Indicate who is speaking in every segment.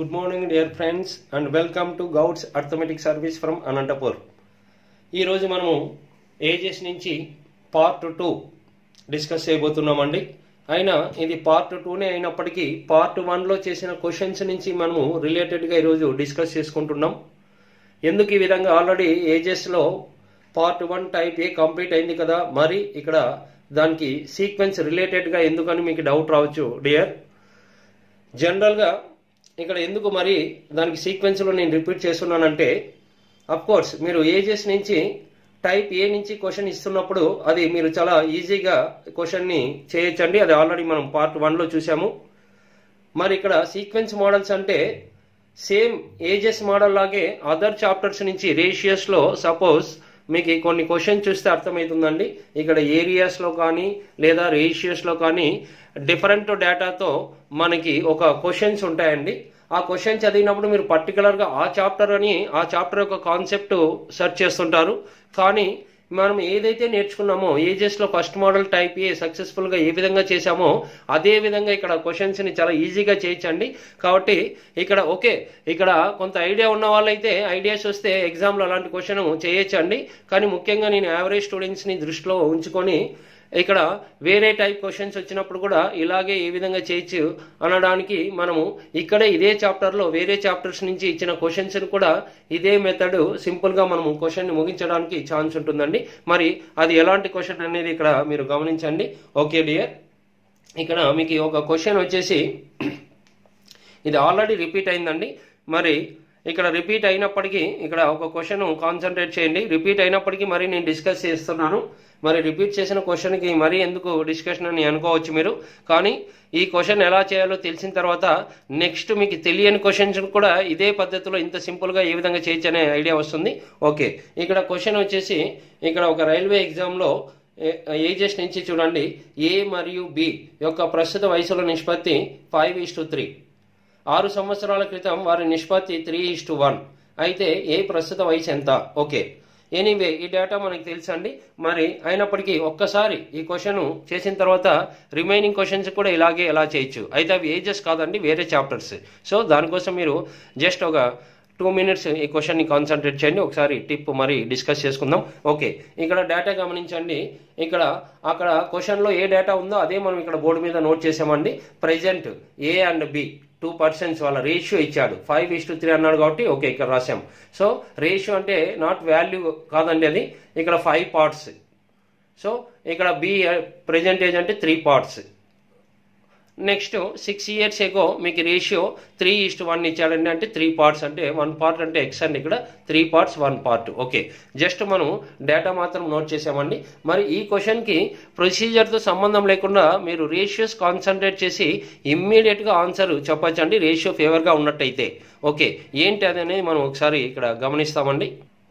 Speaker 1: Good morning, dear friends, and welcome to Gauds Arithmetic Service from Anantapur. ఈరోజు మనము ages నుంచి part two discuss చేయబోతున్నామండి అయినా ఇది part టూనే అయినప్పటికీ పార్ట్ వన్లో చేసిన క్వశ్చన్స్ నుంచి మనము రిలేటెడ్గా ఈరోజు డిస్కస్ చేసుకుంటున్నాం ఎందుకు ఈ విధంగా ఆల్రెడీ ఏజెస్లో part one type A complete అయింది కదా మరి ఇక్కడ దానికి సీక్వెన్స్ రిలేటెడ్గా ఎందుకని మీకు డౌట్ రావచ్చు డియర్ జనరల్గా ఇక్కడ ఎందుకు మరి దానికి సీక్వెన్స్లో నేను రిపీట్ చేస్తున్నానంటే అఫ్ కోర్స్ మీరు ఏజెస్ నుంచి టైప్ ఏ నుంచి క్వశ్చన్ ఇస్తున్నప్పుడు అది మీరు చాలా ఈజీగా క్వశ్చన్ని చేయొచ్చండి అది ఆల్రెడీ మనం పార్ట్ వన్లో చూసాము మరి ఇక్కడ సీక్వెన్స్ మోడల్స్ అంటే సేమ్ ఏజెస్ మోడల్ లాగే అదర్ చాప్టర్స్ నుంచి రేషియస్లో సపోజ్ మీకు కొన్ని క్వశ్చన్ చూస్తే అర్థమవుతుందండి ఇక్కడ ఏరియాస్లో కానీ లేదా రేషియస్లో కానీ డిఫరెంట్ డేటాతో మనకి ఒక క్వశ్చన్స్ ఉంటాయండి ఆ క్వశ్చన్ చదివినప్పుడు మీరు పర్టికులర్గా ఆ చాప్టర్ అని ఆ చాప్టర్ యొక్క కాన్సెప్ట్ సెర్చ్ చేస్తుంటారు కానీ మనం ఏదైతే నేర్చుకున్నామో ఏజెస్లో ఫస్ట్ మోడల్ టైప్ ఏ సక్సెస్ఫుల్గా ఏ విధంగా చేశామో అదే విధంగా ఇక్కడ క్వశ్చన్స్ని చాలా ఈజీగా చేయొచ్చండి కాబట్టి ఇక్కడ ఓకే ఇక్కడ కొంత ఐడియా ఉన్న వాళ్ళైతే ఐడియాస్ వస్తే ఎగ్జామ్లో అలాంటి క్వశ్చన్ చేయొచ్చండి కానీ ముఖ్యంగా నేను యావరేజ్ స్టూడెంట్స్ని దృష్టిలో ఉంచుకొని ఇక్కడ వేరే టైప్ క్వశ్చన్స్ వచ్చినప్పుడు కూడా ఇలాగే ఏ విధంగా చేయొచ్చు అనడానికి మనము ఇక్కడే ఇదే చాప్టర్లో వేరే చాప్టర్స్ నుంచి ఇచ్చిన క్వశ్చన్స్ని కూడా ఇదే మెథడ్ సింపుల్గా మనము క్వశ్చన్ని ముగించడానికి ఛాన్స్ ఉంటుందండి మరి అది ఎలాంటి క్వశ్చన్ అనేది ఇక్కడ మీరు గమనించండి ఓకే డియర్ ఇక్కడ మీకు ఒక క్వశ్చన్ వచ్చేసి ఇది ఆల్రెడీ రిపీట్ అయిందండి మరి ఇక్కడ రిపీట్ అయినప్పటికీ ఇక్కడ ఒక క్వశ్చన్ కాన్సన్ట్రేట్ చేయండి రిపీట్ అయినప్పటికీ మరి నేను డిస్కస్ చేస్తున్నాను మరి రిపీట్ చేసిన క్వశ్చన్కి మరీ ఎందుకు డిస్కషన్ అని అనుకోవచ్చు మీరు కానీ ఈ క్వశ్చన్ ఎలా చేయాలో తెలిసిన తర్వాత నెక్స్ట్ మీకు తెలియని క్వశ్చన్స్ కూడా ఇదే పద్ధతిలో ఇంత సింపుల్గా ఏ విధంగా చేయొచ్చు అనే ఐడియా వస్తుంది ఓకే ఇక్కడ క్వశ్చన్ వచ్చేసి ఇక్కడ ఒక రైల్వే ఎగ్జామ్లో ఏజెస్ నుంచి చూడండి ఏ మరియు బి యొక్క ప్రస్తుత వయసుల నిష్పత్తి ఫైవ్ ఈస్ టు త్రీ ఆరు సంవత్సరాల క్రితం వారి నిష్పత్తి త్రీ ఈస్ టు వన్ అయితే ఏ ప్రస్తుత వయసు ఎంత ఓకే ఎనీవే ఈ డేటా మనకి తెలుసండి మరి అయినప్పటికీ ఒక్కసారి ఈ క్వశ్చన్ చేసిన తర్వాత రిమైనింగ్ క్వశ్చన్స్ కూడా ఇలాగే ఎలా చేయొచ్చు అయితే అవి ఏజెస్ కాదండి వేరే చాప్టర్స్ సో దానికోసం మీరు జస్ట్ ఒక టూ మినిట్స్ ఈ క్వశ్చన్ని కాన్సన్ట్రేట్ చేయండి ఒకసారి టిప్ మరి డిస్కస్ చేసుకుందాం ఓకే ఇక్కడ డేటా గమనించండి ఇక్కడ అక్కడ క్వశ్చన్లో ఏ డేటా ఉందో అదే మనం ఇక్కడ బోర్డు మీద నోట్ చేసామండి present A and B two percents వాళ్ళ రేషియో ఇచ్చాడు ఫైవ్ ఇస్ టు త్రీ అన్నాడు కాబట్టి ఓకే ఇక్కడ రాసాం సో రేషియో అంటే నాట్ వాల్యూ కాదండి అది ఇక్కడ ఫైవ్ పార్ట్స్ సో ఇక్కడ బి ప్రజెంట్ ఏజ్ అంటే three parts next six years ago మీకు రేషియో త్రీ ఈస్ట్ వన్ ఇచ్చాడండి అంటే త్రీ పార్ట్స్ అంటే వన్ పార్ట్ అంటే ఎక్స్ అండి ఇక్కడ three parts one part okay just మనం డేటా మాత్రం నోట్ చేసామండి మరి ఈ క్వశ్చన్కి ప్రొసీజర్తో సంబంధం లేకుండా మీరు రేషియోస్ కాన్సన్ట్రేట్ చేసి ఇమ్మీడియట్గా ఆన్సర్ చెప్పచ్చండి రేషియో ఫేవర్గా ఉన్నట్టయితే ఓకే ఏంటి అది అనేది మనం ఒకసారి ఇక్కడ గమనిస్తామండి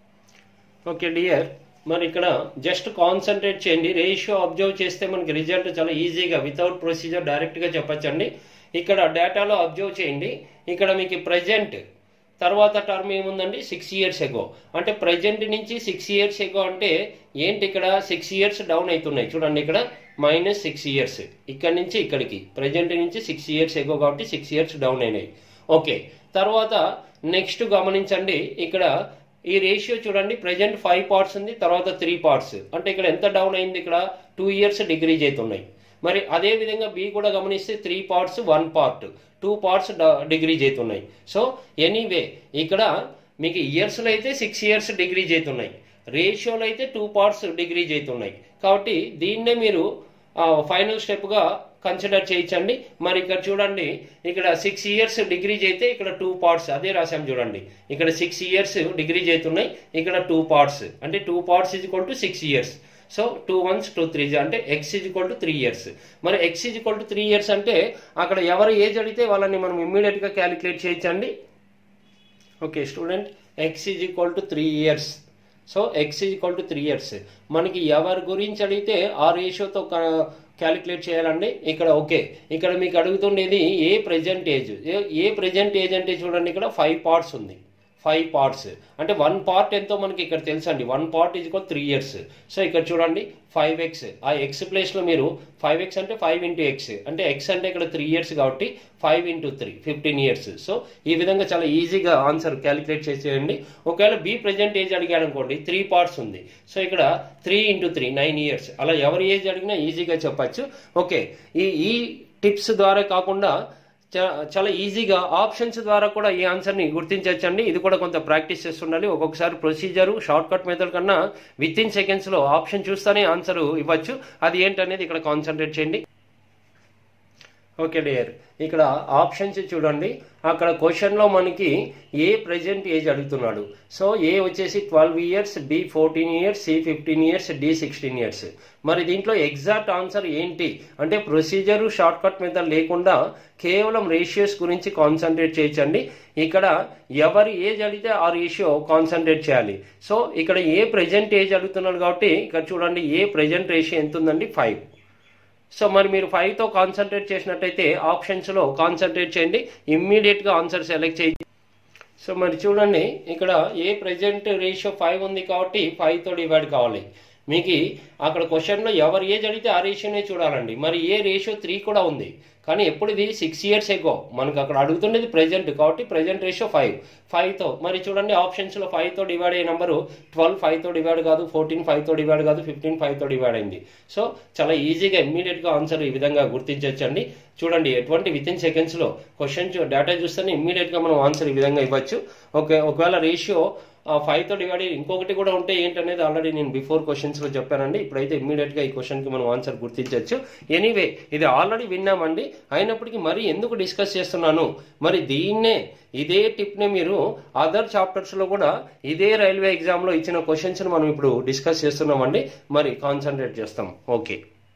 Speaker 1: ఓకే డియర్ మరి ఇక్కడ జస్ట్ కాన్సన్ట్రేట్ చేయండి రేషియో అబ్జర్వ్ చేస్తే మనకి రిజల్ట్ చాలా ఈజీగా వితౌట్ ప్రొసీజర్ డైరెక్ట్గా చెప్పచ్చండి ఇక్కడ డేటాలో అబ్జర్వ్ చేయండి ఇక్కడ మీకు ప్రజెంట్ తర్వాత టర్మ్ ఏముందండి సిక్స్ ఇయర్స్ ఎగో అంటే ప్రజెంట్ నుంచి సిక్స్ ఇయర్స్ ఎగో అంటే ఏంటి ఇక్కడ సిక్స్ ఇయర్స్ డౌన్ అవుతున్నాయి చూడండి ఇక్కడ మైనస్ సిక్స్ ఇయర్స్ ఇక్కడ నుంచి ఇక్కడికి ప్రజెంట్ నుంచి సిక్స్ ఇయర్స్ ఎగో కాబట్టి సిక్స్ ఇయర్స్ డౌన్ అయినాయి ఓకే తర్వాత నెక్స్ట్ గమనించండి ఇక్కడ ఈ రేషియో చూడండి ప్రజెంట్ ఫైవ్ పార్ట్స్ ఉంది తర్వాత త్రీ పార్ట్స్ అంటే ఇక్కడ ఎంత డౌన్ అయింది ఇక్కడ టూ ఇయర్స్ డిగ్రీజ్ అవుతున్నాయి మరి అదే విధంగా బి కూడా గమనిస్తే three parts one part two parts decrease అవుతున్నాయి సో ఎనీవే ఇక్కడ మీకు ఇయర్స్లో అయితే సిక్స్ ఇయర్స్ డిగ్రీజ్ అవుతున్నాయి రేషియోలో అయితే టూ పార్ట్స్ డిగ్రీజ్ అవుతున్నాయి కాబట్టి దీన్నే మీరు ఫైనల్ స్టెప్గా కన్సిడర్ చేయించండి మరి ఇక్కడ చూడండి ఇక్కడ సిక్స్ ఇయర్స్ డిగ్రీజ్ అయితే ఇక్కడ టూ పార్ట్స్ అదే రాసాం చూడండి ఇక్కడ సిక్స్ ఇయర్స్ డిగ్రీజ్ అవుతున్నాయి ఇక్కడ టూ పార్ట్స్ అంటే two parts is equal to six years so two ones two three అంటే X is equal to three years మరి X is equal to three years అంటే అక్కడ ఎవరు ఏజ్ అడిగితే వాళ్ళని మనం ఇమ్మీడియట్గా క్యాలిక్యులేట్ చేయొచ్చండి okay student X is equal to three years so X is equal to three years మనకి ఎవరి గురించి అడిగితే ఆ రేషియోతో క్యాలిక్యులేట్ చేయాలండి ఇక్కడ ఓకే ఇక్కడ మీకు అడుగుతుండేది A present age A present age అంటే చూడండి ఇక్కడ ఫైవ్ పార్ట్స్ ఉంది ఫైవ్ పార్ట్స్ అంటే వన్ పార్ట్ ఎంతో మనకి ఇక్కడ తెలుసండి one part is equal three years so ఇక్కడ చూడండి ఫైవ్ ఎక్స్ ఆ ఎక్స్ ప్లేస్లో మీరు ఫైవ్ ఎక్స్ అంటే ఫైవ్ ఇంటూ ఎక్స్ అంటే ఎక్స్ అంటే ఇక్కడ త్రీ ఇయర్స్ కాబట్టి five into three fifteen years so ఈ విధంగా చాలా ఈజీగా ఆన్సర్ క్యాలిక్యులేట్ చేసేయండి ఒకవేళ బి ప్రజెంట్ ఏజ్ అడిగాడు అనుకోండి త్రీ పార్ట్స్ ఉంది సో ఇక్కడ three into three nine years అలా ఎవరి ఏజ్ అడిగినా ఈజీగా చెప్పచ్చు ఓకే ఈ ఈ టిప్స్ ద్వారా కాకుండా చా- చాలా ఈజీగా ఆప్షన్స్ ద్వారా కూడా ఈ ఆన్సర్ని గుర్తించవచ్చండి ఇది కూడా కొంత ప్రాక్టీస్ చేస్తుండాలి ఒక్కొక్కసారి ప్రొసీజర్ షార్ట్ కట్ మెథడ్ కన్నా విత్ ఇన్ సెకండ్స్లో ఆప్షన్ చూస్తేనే ఆన్సర్ ఇవ్వచ్చు అది ఏంటనేది ఇక్కడ కాన్సన్ట్రేట్ చేయండి ఓకే డియర్ ఇక్కడ ఆప్షన్స్ చూడండి అక్కడ క్వశ్చన్లో మనకి ఏ ప్రజెంట్ ఏజ్ అడుగుతున్నాడు సో ఏ వచ్చేసి twelve years B fourteen years C fifteen years D sixteen years మరి దీంట్లో ఎగ్జాక్ట్ ఆన్సర్ ఏంటి అంటే ప్రొసీజర్ షార్ట్ కట్ మెథడ్ లేకుండా కేవలం రేషియోస్ గురించి కాన్సన్ట్రేట్ చేయొచ్చండి ఇక్కడ ఎవరి ఏజ్ అడిగితే ఆ రేషియో కాన్సన్ట్రేట్ చేయాలి సో ఇక్కడ ఏ ప్రజెంట్ ఏజ్ అడుగుతున్నాడు కాబట్టి ఇక్కడ చూడండి ఏ ప్రజెంట్ రేషియో ఎంత ఉందండి ఫైవ్ సో మరి మీరు ఫైవ్తో కాన్సన్ట్రేట్ చేసినట్టయితే ఆప్షన్స్లో కాన్సన్ట్రేట్ చేయండి ఇమ్మీడియట్గా ఆన్సర్ సెలెక్ట్ చేయండి సో మరి చూడండి ఇక్కడ ఏ ప్రజెంట్ రేషియో ఫైవ్ ఉంది కాబట్టి ఫైవ్తో డివైడ్ కావాలి మీకు అక్కడ క్వశ్చన్లో ఎవరు ఏజ్ అడిగితే ఆ రేషియోనే చూడాలండి మరి ఏ రేషియో త్రీ కూడా ఉంది కానీ ఎప్పుడు ఇది సిక్స్ ఇయర్స్ ఎగో మనకు అక్కడ అడుగుతుండేది ప్రజెంట్ కాబట్టి ప్రజెంట్ రేషియో ఫైవ్ ఫైవ్తో మరి చూడండి ఆప్షన్స్లో ఫైవ్తో డివైడ్ అయ్యే నెంబరు ట్వెల్వ్ ఫైవ్తో డివైడ్ కాదు ఫోర్టీన్ ఫైవ్తో డివైడ్ కాదు ఫిఫ్టీన్ ఫైవ్తో డివైడ్ అయింది సో చాలా ఈజీగా ఇమ్మీడియట్గా ఆన్సర్ ఈ విధంగా గుర్తించవచ్చండి చూడండి ఎటువంటి విత్ ఇన్ సెకండ్స్లో క్వశ్చన్ డేటా చూస్తేనే ఇమ్మీడియట్గా మనం ఆన్సర్ ఈ విధంగా ఇవ్వచ్చు ఓకే ఒకవేళ రేషియో ఫైవ్తో డివైడ్ ఇంకొకటి కూడా ఉంటే ఏంటనేది ఆల్రెడీ నేను బిఫోర్ క్వశ్చన్స్లో చెప్పానండి ఇప్పుడైతే ఇమ్మీడియట్గా ఈ క్వశ్చన్కి మనం ఆన్సర్ గుర్తించవచ్చు ఎనీవే ఇది ఆల్రెడీ విన్నామండి అయినప్పటికీ మరి ఎందుకు డిస్కస్ చేస్తున్నాను మరి దీన్నే ఇదే టిప్ని మీరు అదర్ చాప్టర్స్లో కూడా ఇదే రైల్వే ఎగ్జామ్లో ఇచ్చిన క్వశ్చన్స్ని మనం ఇప్పుడు డిస్కస్ చేస్తున్నామండి మరి కాన్సన్ట్రేట్ చేస్తాం okay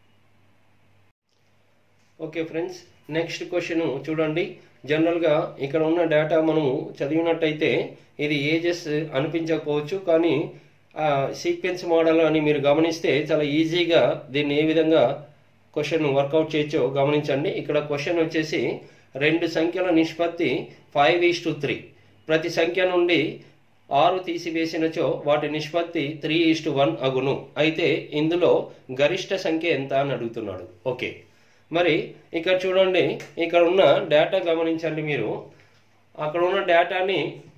Speaker 1: okay friends next question చూడండి జనరల్గా ఇక్కడ ఉన్న డేటా మనము చదివినట్టయితే ఇది ఏజెస్ అనిపించకపోవచ్చు కానీ సీక్వెన్స్ మోడల్ అని మీరు గమనిస్తే చాలా ఈజీగా దీన్ని ఏ విధంగా క్వశ్చన్ వర్కౌట్ చేయొచ్చో గమనించండి ఇక్కడ క్వశ్చన్ వచ్చేసి రెండు సంఖ్యల నిష్పత్తి ఫైవ్ ఈస్ టు త్రీ ప్రతి సంఖ్య నుండి ఆరు తీసివేసినచో వాటి నిష్పత్తి త్రీ ఈస్ టు వన్ అగును అయితే ఇందులో గరిష్ట సంఖ్య ఎంత అని అడుగుతున్నాడు ఓకే మరి ఇక్కడ చూడండి ఇక్కడ ఉన్న డేటా గమనించండి మీరు అక్కడ ఉన్న డేటాని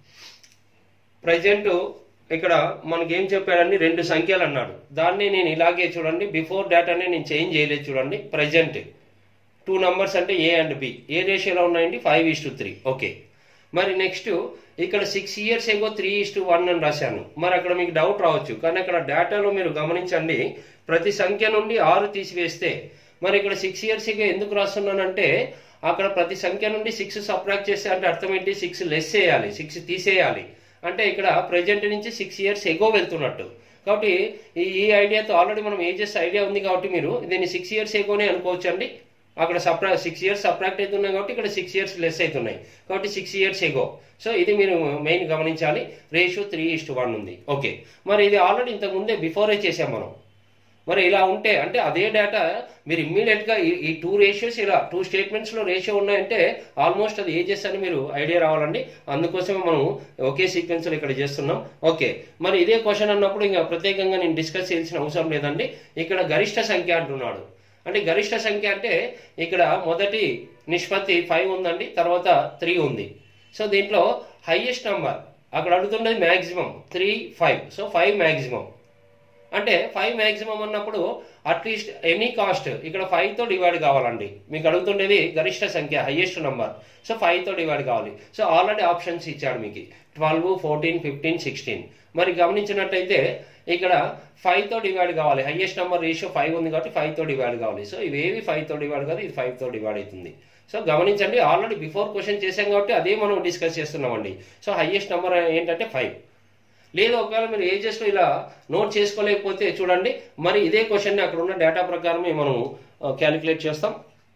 Speaker 1: ప్రజెంట్ ఇక్కడ మనకి ఏం చెప్పాడండి రెండు సంఖ్యలు అన్నాడు దాన్ని నేను ఇలాగే చూడండి బిఫోర్ డేటాని నేను చేంజ్ చేయలేదు చూడండి ప్రజెంట్ టూ నంబర్స్ అంటే ఏ అండ్ బి ఏ రేషియోలో ఉన్నాయండి five is to three okay మరి నెక్స్ట్ ఇక్కడ six years ago three is to one అని రాశాను మరి అక్కడ మీకు డౌట్ రావచ్చు కానీ అక్కడ డేటాలో మీరు గమనించండి ప్రతి సంఖ్య నుండి ఆరు తీసివేస్తే మరి ఇక్కడ సిక్స్ ఇయర్స్ ఎందుకు రాస్తున్నానంటే అక్కడ ప్రతి సంఖ్య నుండి సిక్స్ సబ్ట్రాక్ట్ చేస్తే అంటే అర్థం ఏంటి సిక్స్ లెస్ చేయాలి సిక్స్ తీసేయాలి అంటే ఇక్కడ ప్రజెంట్ నుంచి సిక్స్ ఇయర్స్ ఎగో వెళ్తున్నట్టు కాబట్టి ఈ ఈ ఐడియాతో ఆల్రెడీ మనం ఏజెస్ ఐడియా ఉంది కాబట్టి మీరు దీన్ని సిక్స్ ఇయర్స్ ఎగోనే అనుకోవచ్చు అండి అక్కడ సప్రా సిక్స్ ఇయర్స్ సబ్ట్రాక్ట్ అవుతున్నాయి కాబట్టి ఇక్కడ సిక్స్ ఇయర్స్ లెస్ అవుతున్నాయి కాబట్టి సిక్స్ ఇయర్స్ ఎగో సో ఇది మీరు మెయిన్ గమనించాలి రేషియో త్రీ ఇస్ట్ వన్ ఉంది ఓకే మరి ఇది ఆల్రెడీ ఇంతకు ముందే బిఫోరే చేసాం మనం మరి ఇలా ఉంటే అంటే అదే డేటా మీరు ఇమ్మీడియట్ గా ఈ- ఈ టూ రేషియోస్ ఇలా టూ స్టేట్మెంట్స్ లో రేషియో ఉన్నాయంటే ఆల్మోస్ట్ అది ఏజెస్ అని మీరు ఐడియా రావాలండి అందుకోసమే మనం ఒకే సీక్వెన్స్ లో ఇక్కడ చేస్తున్నాం ఓకే మరి ఇదే క్వశ్చన్ అన్నప్పుడు ఇంకా ప్రత్యేకంగా నేను డిస్కస్ చేయాల్సిన అవసరం లేదండి ఇక్కడ గరిష్ట సంఖ్య అంటున్నాడు అంటే గరిష్ట సంఖ్య అంటే ఇక్కడ మొదటి నిష్పత్తి ఫైవ్ ఉందండి తర్వాత త్రీ ఉంది సో దీంట్లో హైయెస్ట్ నంబర్ అక్కడ అడుగుతున్నది maximum three five so five maximum అంటే ఫైవ్ మ్యాక్సిమం అన్నప్పుడు అట్లీస్ట్ ఎనీ కాస్ట్ ఇక్కడ ఫైవ్ తో డివైడ్ కావాలండి మీకు అడుగుతుండేది గరిష్ట సంఖ్య హైయెస్ట్ నంబర్ సో ఫైవ్ తో డివైడ్ కావాలి సో ఆల్రెడీ ఆప్షన్స్ ఇచ్చాడు మీకు ట్వెల్వ్ ఫోర్టీన్ ఫిఫ్టీన్ సిక్స్టీన్ మరి గమనించినట్టయితే ఇక్కడ ఫైవ్ తో డివైడ్ కావాలి హైయెస్ట్ నెంబర్ రేషియో ఫైవ్ ఉంది కాబట్టి ఫైవ్ తో డివైడ్ కావాలి సో ఇవేవి ఫైవ్ తో డివైడ్ కాదు ఇది ఫైవ్ తో డివైడ్ అవుతుంది సో గమనించండి ఆల్రెడీ బిఫోర్ క్వశ్చన్ చేశాం కాబట్టి అదే మనం డిస్కస్ చేస్తున్నామండి సో హైయెస్ట్ నెంబర్ ఏంటంటే ఫైవ్ లేదు ఒకవేళ మీరు ఏజెస్ లో ఇలా నోట్ చేసుకోలేకపోతే చూడండి మరి ఇదే క్వశ్చన్ అక్కడ ఉన్న డేటా ప్రకారమే మనం క్యాలిక్యులేట్ చేస్తాం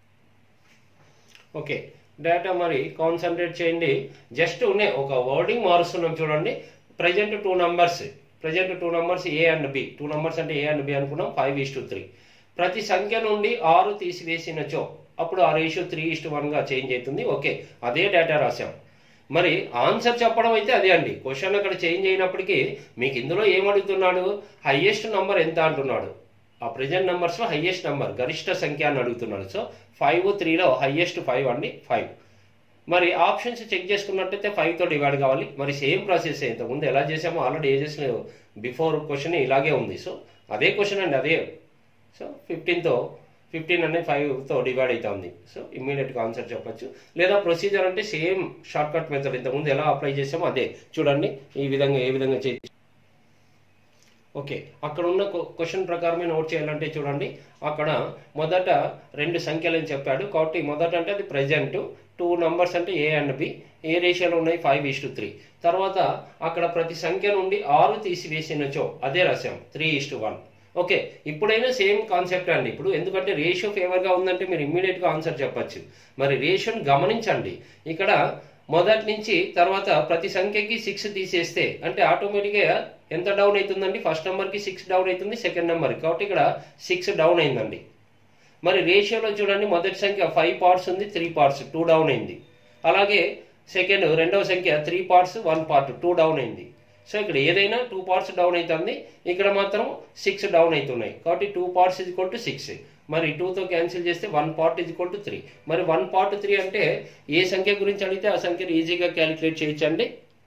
Speaker 1: ఓకే డేటా మరి కాన్సన్ట్రేట్ చేయండి జస్ట్ ఉన్నాయి ఒక వర్డింగ్ మారుస్తున్నాం చూడండి present two numbers present two numbers A and B two numbers అంటే ఏ అండ్ బి అనుకున్నాం ఫైవ్ ఈస్ టు త్రీ ప్రతి సంఖ్య నుండి ఆరు తీసివేసినచో అప్పుడు ఆ రేషియో త్రీ ఇస్ట్ వన్గా చేంజ్ అవుతుంది ఓకే అదే డేటా రాసాం మరి ఆన్సర్ చెప్పడం అయితే అదే అండి క్వశ్చన్ అక్కడ చేంజ్ అయినప్పటికీ మీకు ఇందులో ఏం అడుగుతున్నాడు హైయెస్ట్ నంబర్ ఎంత అంటున్నాడు ఆ ప్రజెంట్ నంబర్స్లో హైయెస్ట్ నంబర్ గరిష్ట సంఖ్య అని అడుగుతున్నాడు సో ఫైవ్ త్రీలో హైయెస్ట్ ఫైవ్ అండి ఫైవ్ మరి ఆప్షన్స్ చెక్ చేసుకున్నట్టయితే ఫైవ్తో డివైడ్ కావాలి మరి సేమ్ ప్రాసెస్ ఇంతకుముందు ఎలా చేసామో ఆల్రెడీ ఏజెస్ బిఫోర్ క్వశ్చన్ ఇలాగే ఉంది సో అదే క్వశ్చన్ అండి అదే సో ఫిఫ్టీన్తో ఫిఫ్టీన్ అనేది ఫైవ్తో డివైడ్ అవుతుంది సో ఇమ్మీడియట్గా ఆన్సర్ చెప్పొచ్చు లేదా ప్రొసీజర్ అంటే సేమ్ షార్ట్ కట్ మెథడ్ ఇంతకుముందు ఎలా అప్లై చేసామో అదే చూడండి ఈ విధంగా ఏ విధంగా చే ఓకే అక్కడ ఉన్న క్వశ్చన్ ప్రకారమే నోట్ చేయాలంటే చూడండి అక్కడ మొదట రెండు సంఖ్యలని చెప్పాడు కాబట్టి మొదట అంటే అది ప్రజెంట్ టూ నంబర్స్ అంటే ఏ అండ్ బి ఏ రేషియోలో ఉన్నాయి ఫైవ్ ఈస్ టు త్రీ తర్వాత అక్కడ ప్రతి సంఖ్య నుండి ఆరు తీసివేసినచో అదే రాశాం three is to one okay ఇప్పుడైనా సేమ్ కాన్సెప్ట్ అండి ఇప్పుడు ఎందుకంటే రేషియో ఫేవర్గా ఉందంటే మీరు ఇమ్మీడియట్గా ఆన్సర్ చెప్పొచ్చు మరి రేషియోని గమనించండి ఇక్కడ మొదటి నుంచి తర్వాత ప్రతి సంఖ్యకి సిక్స్ తీసేస్తే అంటే ఆటోమేటిక్గా ఎంత డౌన్ అవుతుందండి ఫస్ట్ నెంబర్కి సిక్స్ డౌన్ అవుతుంది సెకండ్ నెంబర్ కాబట్టి ఇక్కడ సిక్స్ డౌన్ అయిందండి మరి రేషియోలో చూడండి మొదటి సంఖ్య ఫైవ్ పార్ట్స్ ఉంది త్రీ పార్ట్స్ టూ డౌన్ అయింది అలాగే సెకండ్ రెండవ సంఖ్య three parts one part two down అయింది సో ఇక్కడ ఏదైనా టూ పార్ట్స్ డౌన్ అవుతుంది ఇక్కడ మాత్రం సిక్స్ డౌన్ అవుతున్నాయి కాబట్టి టూ పార్ట్స్ ఇది టు సిక్స్ మరి టూతో క్యాన్సిల్ చేస్తే వన్ పార్ట్ ఇది టు త్రీ మరి వన్ పార్ట్ త్రీ అంటే ఏ సంఖ్య గురించి అడిగితే ఆ సంఖ్యను ఈజీగా క్యాలిక్యులేట్ చేయొచ్చండి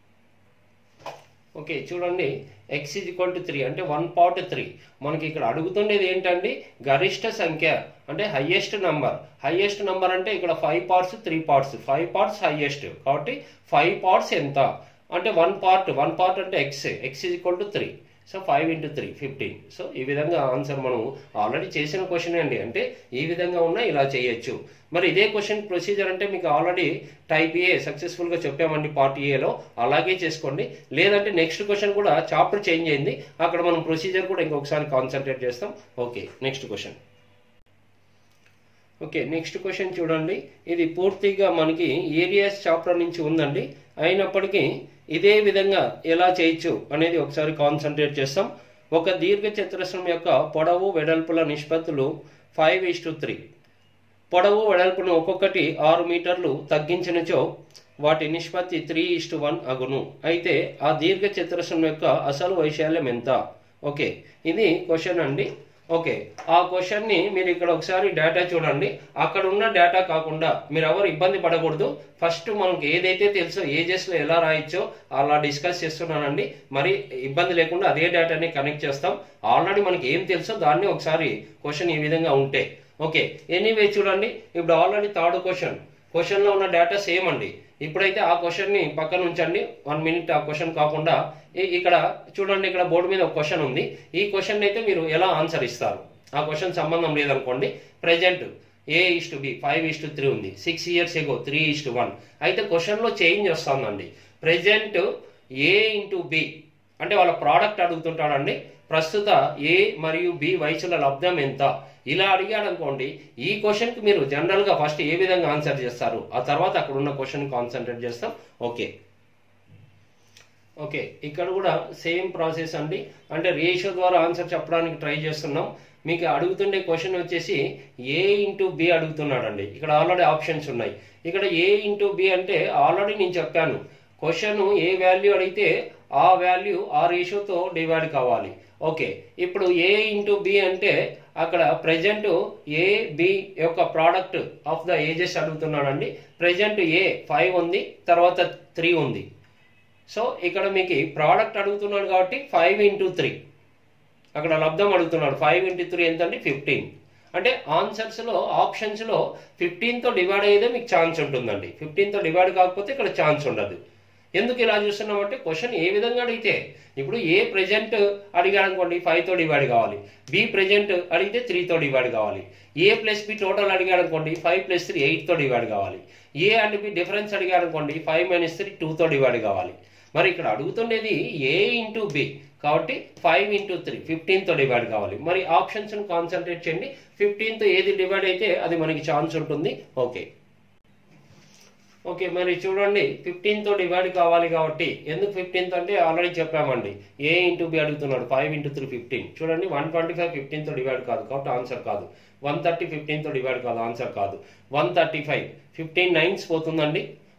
Speaker 1: ఓకే చూడండి X is equal to three అంటే వన్ పార్ట్ త్రీ మనకి ఇక్కడ అడుగుతుండేది ఏంటండి గరిష్ట సంఖ్య అంటే హయ్యెస్ట్ నంబర్ హయ్యెస్ట్ నంబర్ అంటే ఇక్కడ five parts three parts five parts highest కాబట్టి ఫైవ్ పార్ట్స్ ఎంత అంటే వన్ పార్ట్ వన్ పార్ట్ అంటే X X is equal to three so five into three fifteen so ఈ విధంగా ఆన్సర్ మనం ఆల్రెడీ చేసిన క్వశ్చన్ అండి అంటే ఈ విధంగా ఉన్నా ఇలా చేయొచ్చు మరి ఇదే క్వశ్చన్ ప్రొసీజర్ అంటే మీకు ఆల్రెడీ టైప్ ఏ సక్సెస్ఫుల్గా చెప్పామండి పార్ట్ ఏలో అలాగే చేసుకోండి లేదంటే నెక్స్ట్ క్వశ్చన్ కూడా చాప్టర్ చేంజ్ అయింది అక్కడ మనం ప్రొసీజర్ కూడా ఇంకొకసారి కాన్సన్ట్రేట్ చేస్తాం okay next question okay next question చూడండి ఇది పూర్తిగా మనకి ఏరియాస్ చాప్టర్ నుంచి ఉందండి అయినప్పటికీ ఇదే విధంగా ఎలా చేయొచ్చు అనేది ఒకసారి కాన్సన్ట్రేట్ చేస్తాం ఒక దీర్ఘ చతురస్రం యొక్క పొడవు వెడల్పుల నిష్పత్తులు ఫైవ్ ఇస్ టు త్రీ పొడవు వెడల్పును ఒక్కొక్కటి ఆరు మీటర్లు తగ్గించినచో వాటి నిష్పత్తి త్రీ ఇస్టు వన్ అగును అయితే ఆ దీర్ఘ చతురస్రం యొక్క అసలు వైశాల్యం ఎంత ఓకే ఇది క్వశ్చన్ అండి ఓకే ఆ క్వశ్చన్ ని మీరు ఇక్కడ ఒకసారి డేటా చూడండి అక్కడ ఉన్న డేటా కాకుండా మీరు ఎవరు ఇబ్బంది పడకూడదు ఫస్ట్ మనకి ఏదైతే తెలుసో ఏజెస్ లో ఎలా రాయొచ్చో అలా డిస్కస్ చేస్తున్నానండి మరి ఇబ్బంది లేకుండా అదే డేటాని కనెక్ట్ చేస్తాం ఆల్రెడీ మనకి ఏం తెలుసో దాన్ని ఒకసారి క్వశ్చన్ ఈ విధంగా ఉంటే ఓకే ఎనీవే చూడండి ఇప్పుడు ఆల్రెడీ థర్డ్ క్వశ్చన్ క్వశ్చన్ లో ఉన్న డేటా సేమ్ అండి ఇప్పుడైతే ఆ క్వశ్చన్ ని పక్కన ఉంచండి వన్ మినిట్ ఆ క్వశ్చన్ కాకుండా ఈ- ఇక్కడ చూడండి ఇక్కడ బోర్డు మీద ఒక క్వశ్చన్ ఉంది ఈ క్వశ్చన్ అయితే మీరు ఎలా ఆన్సర్ ఇస్తారు ఆ క్వశ్చన్ సంబంధం లేదనుకోండి present A is to B five is to three ఉంది six years ago three is to one అయితే క్వశ్చన్ లో చేంజ్ వస్తుందండి ప్రెజెంట్ ఏ ఇంటూ బి అంటే వాళ్ళ ప్రోడక్ట్ అడుగుతుంటాడండి ప్రస్తుత ఏ మరియు బి వయసుల లబ్ధం ఎంత ఇలా అడిగాడు అనుకోండి ఈ క్వశ్చన్ కి మీరు జనరల్ గా ఫస్ట్ ఏ విధంగా ఆన్సర్ చేస్తారు ఆ తర్వాత అక్కడ ఉన్న క్వశ్చన్ కాన్సన్ట్రేట్ చేస్తాం ఓకే ఓకే ఇక్కడ కూడా సేమ్ ప్రాసెస్ అండి అంటే రేషియో ద్వారా ఆన్సర్ చెప్పడానికి ట్రై చేస్తున్నాం మీకు అడుగుతుండే క్వశ్చన్ వచ్చేసి ఏ ఇంటూ బి అడుగుతున్నాడండి ఇక్కడ ఆల్రెడీ ఆప్షన్స్ ఉన్నాయి ఇక్కడ ఏ ఇంటూ బి అంటే ఆల్రెడీ నేను చెప్పాను క్వశ్చన్ ఏ వాల్యూ అడిగితే ఆ వాల్యూ ఆ రేషియోతో డివైడ్ కావాలి ఓకే ఇప్పుడు ఏ ఇంటూ బి అంటే అక్కడ ప్రజెంట్ ఏ బి యొక్క ప్రోడక్ట్ ఆఫ్ ద ఏజెస్ అడుగుతున్నాడండి ప్రజెంట్ ఏ ఫైవ్ ఉంది తర్వాత త్రీ ఉంది సో ఇక్కడ మీకు ప్రోడక్ట్ అడుగుతున్నాడు కాబట్టి ఫైవ్ ఇంటూ త్రీ అక్కడ లబ్ధం అడుగుతున్నాడు ఫైవ్ ఇంటూ త్రీ ఎంత అంటే ఫిఫ్టీన్ అంటే ఆన్సర్స్ లో ఆప్షన్స్ లో ఫిఫ్టీన్ తో డివైడ్ అయ్యేదే మీకు ఛాన్స్ ఉంటుందండి ఫిఫ్టీన్ తో డివైడ్ కాకపోతే ఇక్కడ ఛాన్స్ ఉండదు ఎందుకు ఇలా చూస్తున్నామంటే క్వశ్చన్ ఏ విధంగా అడిగితే ఇప్పుడు ఏ ప్రెజెంట్ అడిగాడు అనుకోండి ఫైవ్ తో డివైడ్ కావాలి బి ప్రెజెంట్ అడిగితే త్రీ తో డివైడ్ కావాలి ఏ ప్లస్ బి టోటల్ అడిగాడు అనుకోండి ఫైవ్ ప్లస్ త్రీ ఎయిట్ తో డివైడ్ కావాలి ఏ అండ్ బి డిఫరెన్స్ అడిగాడు అనుకోండి ఫైవ్ మైనస్ త్రీ టూ తో డివైడ్ కావాలి మరి ఇక్కడ అడుగుతుండేది ఏ ఇంటూ బి కాబట్టి ఫైవ్ ఇంటూ త్రీ ఫిఫ్టీన్ తో డివైడ్ కావాలి మరి ఆప్షన్స్ కాన్సన్ట్రేట్ చేయండి ఫిఫ్టీన్ తో ఏది డివైడ్ అయితే అది మనకి ఛాన్స్ ఉంటుంది ఓకే ఓకే మరి చూడండి ఫిఫ్టీన్ తో డివైడ్ కావాలి కాబట్టి ఎందుకు ఫిఫ్టీన్త్ అంటే ఆల్రెడీ చెప్పామండి ఏ ఇంటూ బి అడుగుతున్నాడు ఫైవ్ ఇంటూ త్రీ ఫిఫ్టీన్ చూడండి వన్ ట్వంటీ ఫైవ్ ఫిఫ్టీన్ తో డివైడ్ కాదు కాబట్టి ఆన్సర్ కాదు వన్ థర్టీ ఫిఫ్టీన్ తో డివైడ్ కాదు ఆన్సర్ కాదు one thirty five fifteen nines పోతుందండి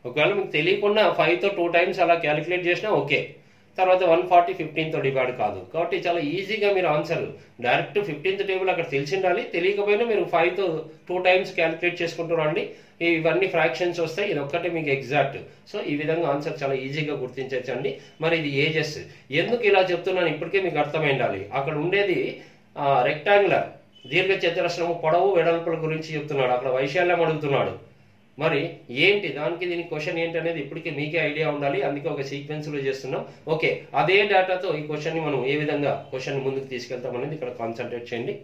Speaker 1: ఒకవేళ మీకు తెలియకుండా ఫైవ్తో టూ టైమ్స్ అలా క్యాలిక్యులేట్ చేసినా ఓకే తర్వాత వన్ ఫార్టీ ఫిఫ్టీన్తో డివైడ్ కాదు కాబట్టి చాలా ఈజీగా మీరు ఆన్సర్ డైరెక్ట్ ఫిఫ్టీన్త్ టేబుల్ అక్కడ తెలిసి ఉండాలి తెలియకపోయినా మీరు ఫైవ్తో టూ టైమ్స్ క్యాలిక్యులేట్ చేసుకుంటూ రండి ఇవన్నీ ఫ్రాక్షన్స్ వస్తాయి ఇది ఒక్కటే మీకు ఎగ్జాక్ట్ సో ఈ విధంగా ఆన్సర్ చాలా ఈజీగా గుర్తించవచ్చండి మరి ఇది ఏజెస్ ఎందుకు ఇలా చెప్తున్నాను ఇప్పటికే మీకు అర్థమై ఉండాలి అక్కడ ఉండేది రెక్టాంగులర్ దీర్ఘ చతురస్రము పొడవు వెడల్పుల గురించి చెప్తున్నాడు అక్కడ వైశాల్యం అడుగుతున్నాడు మరి ఏంటి దానికి దీని క్వశ్చన్ ఏంటి అనేది ఇప్పటికే మీకే ఐడియా ఉండాలి అందుకే ఒక సీక్వెన్స్ లో చేస్తున్నాం ఓకే అదే డేటాతో ఈ క్వశ్చన్ ని మనం ఏ విధంగా క్వశ్చన్ ముందుకు తీసుకెళ్తాం అనేది ఇక్కడ కాన్సన్ట్రేట్ చేయండి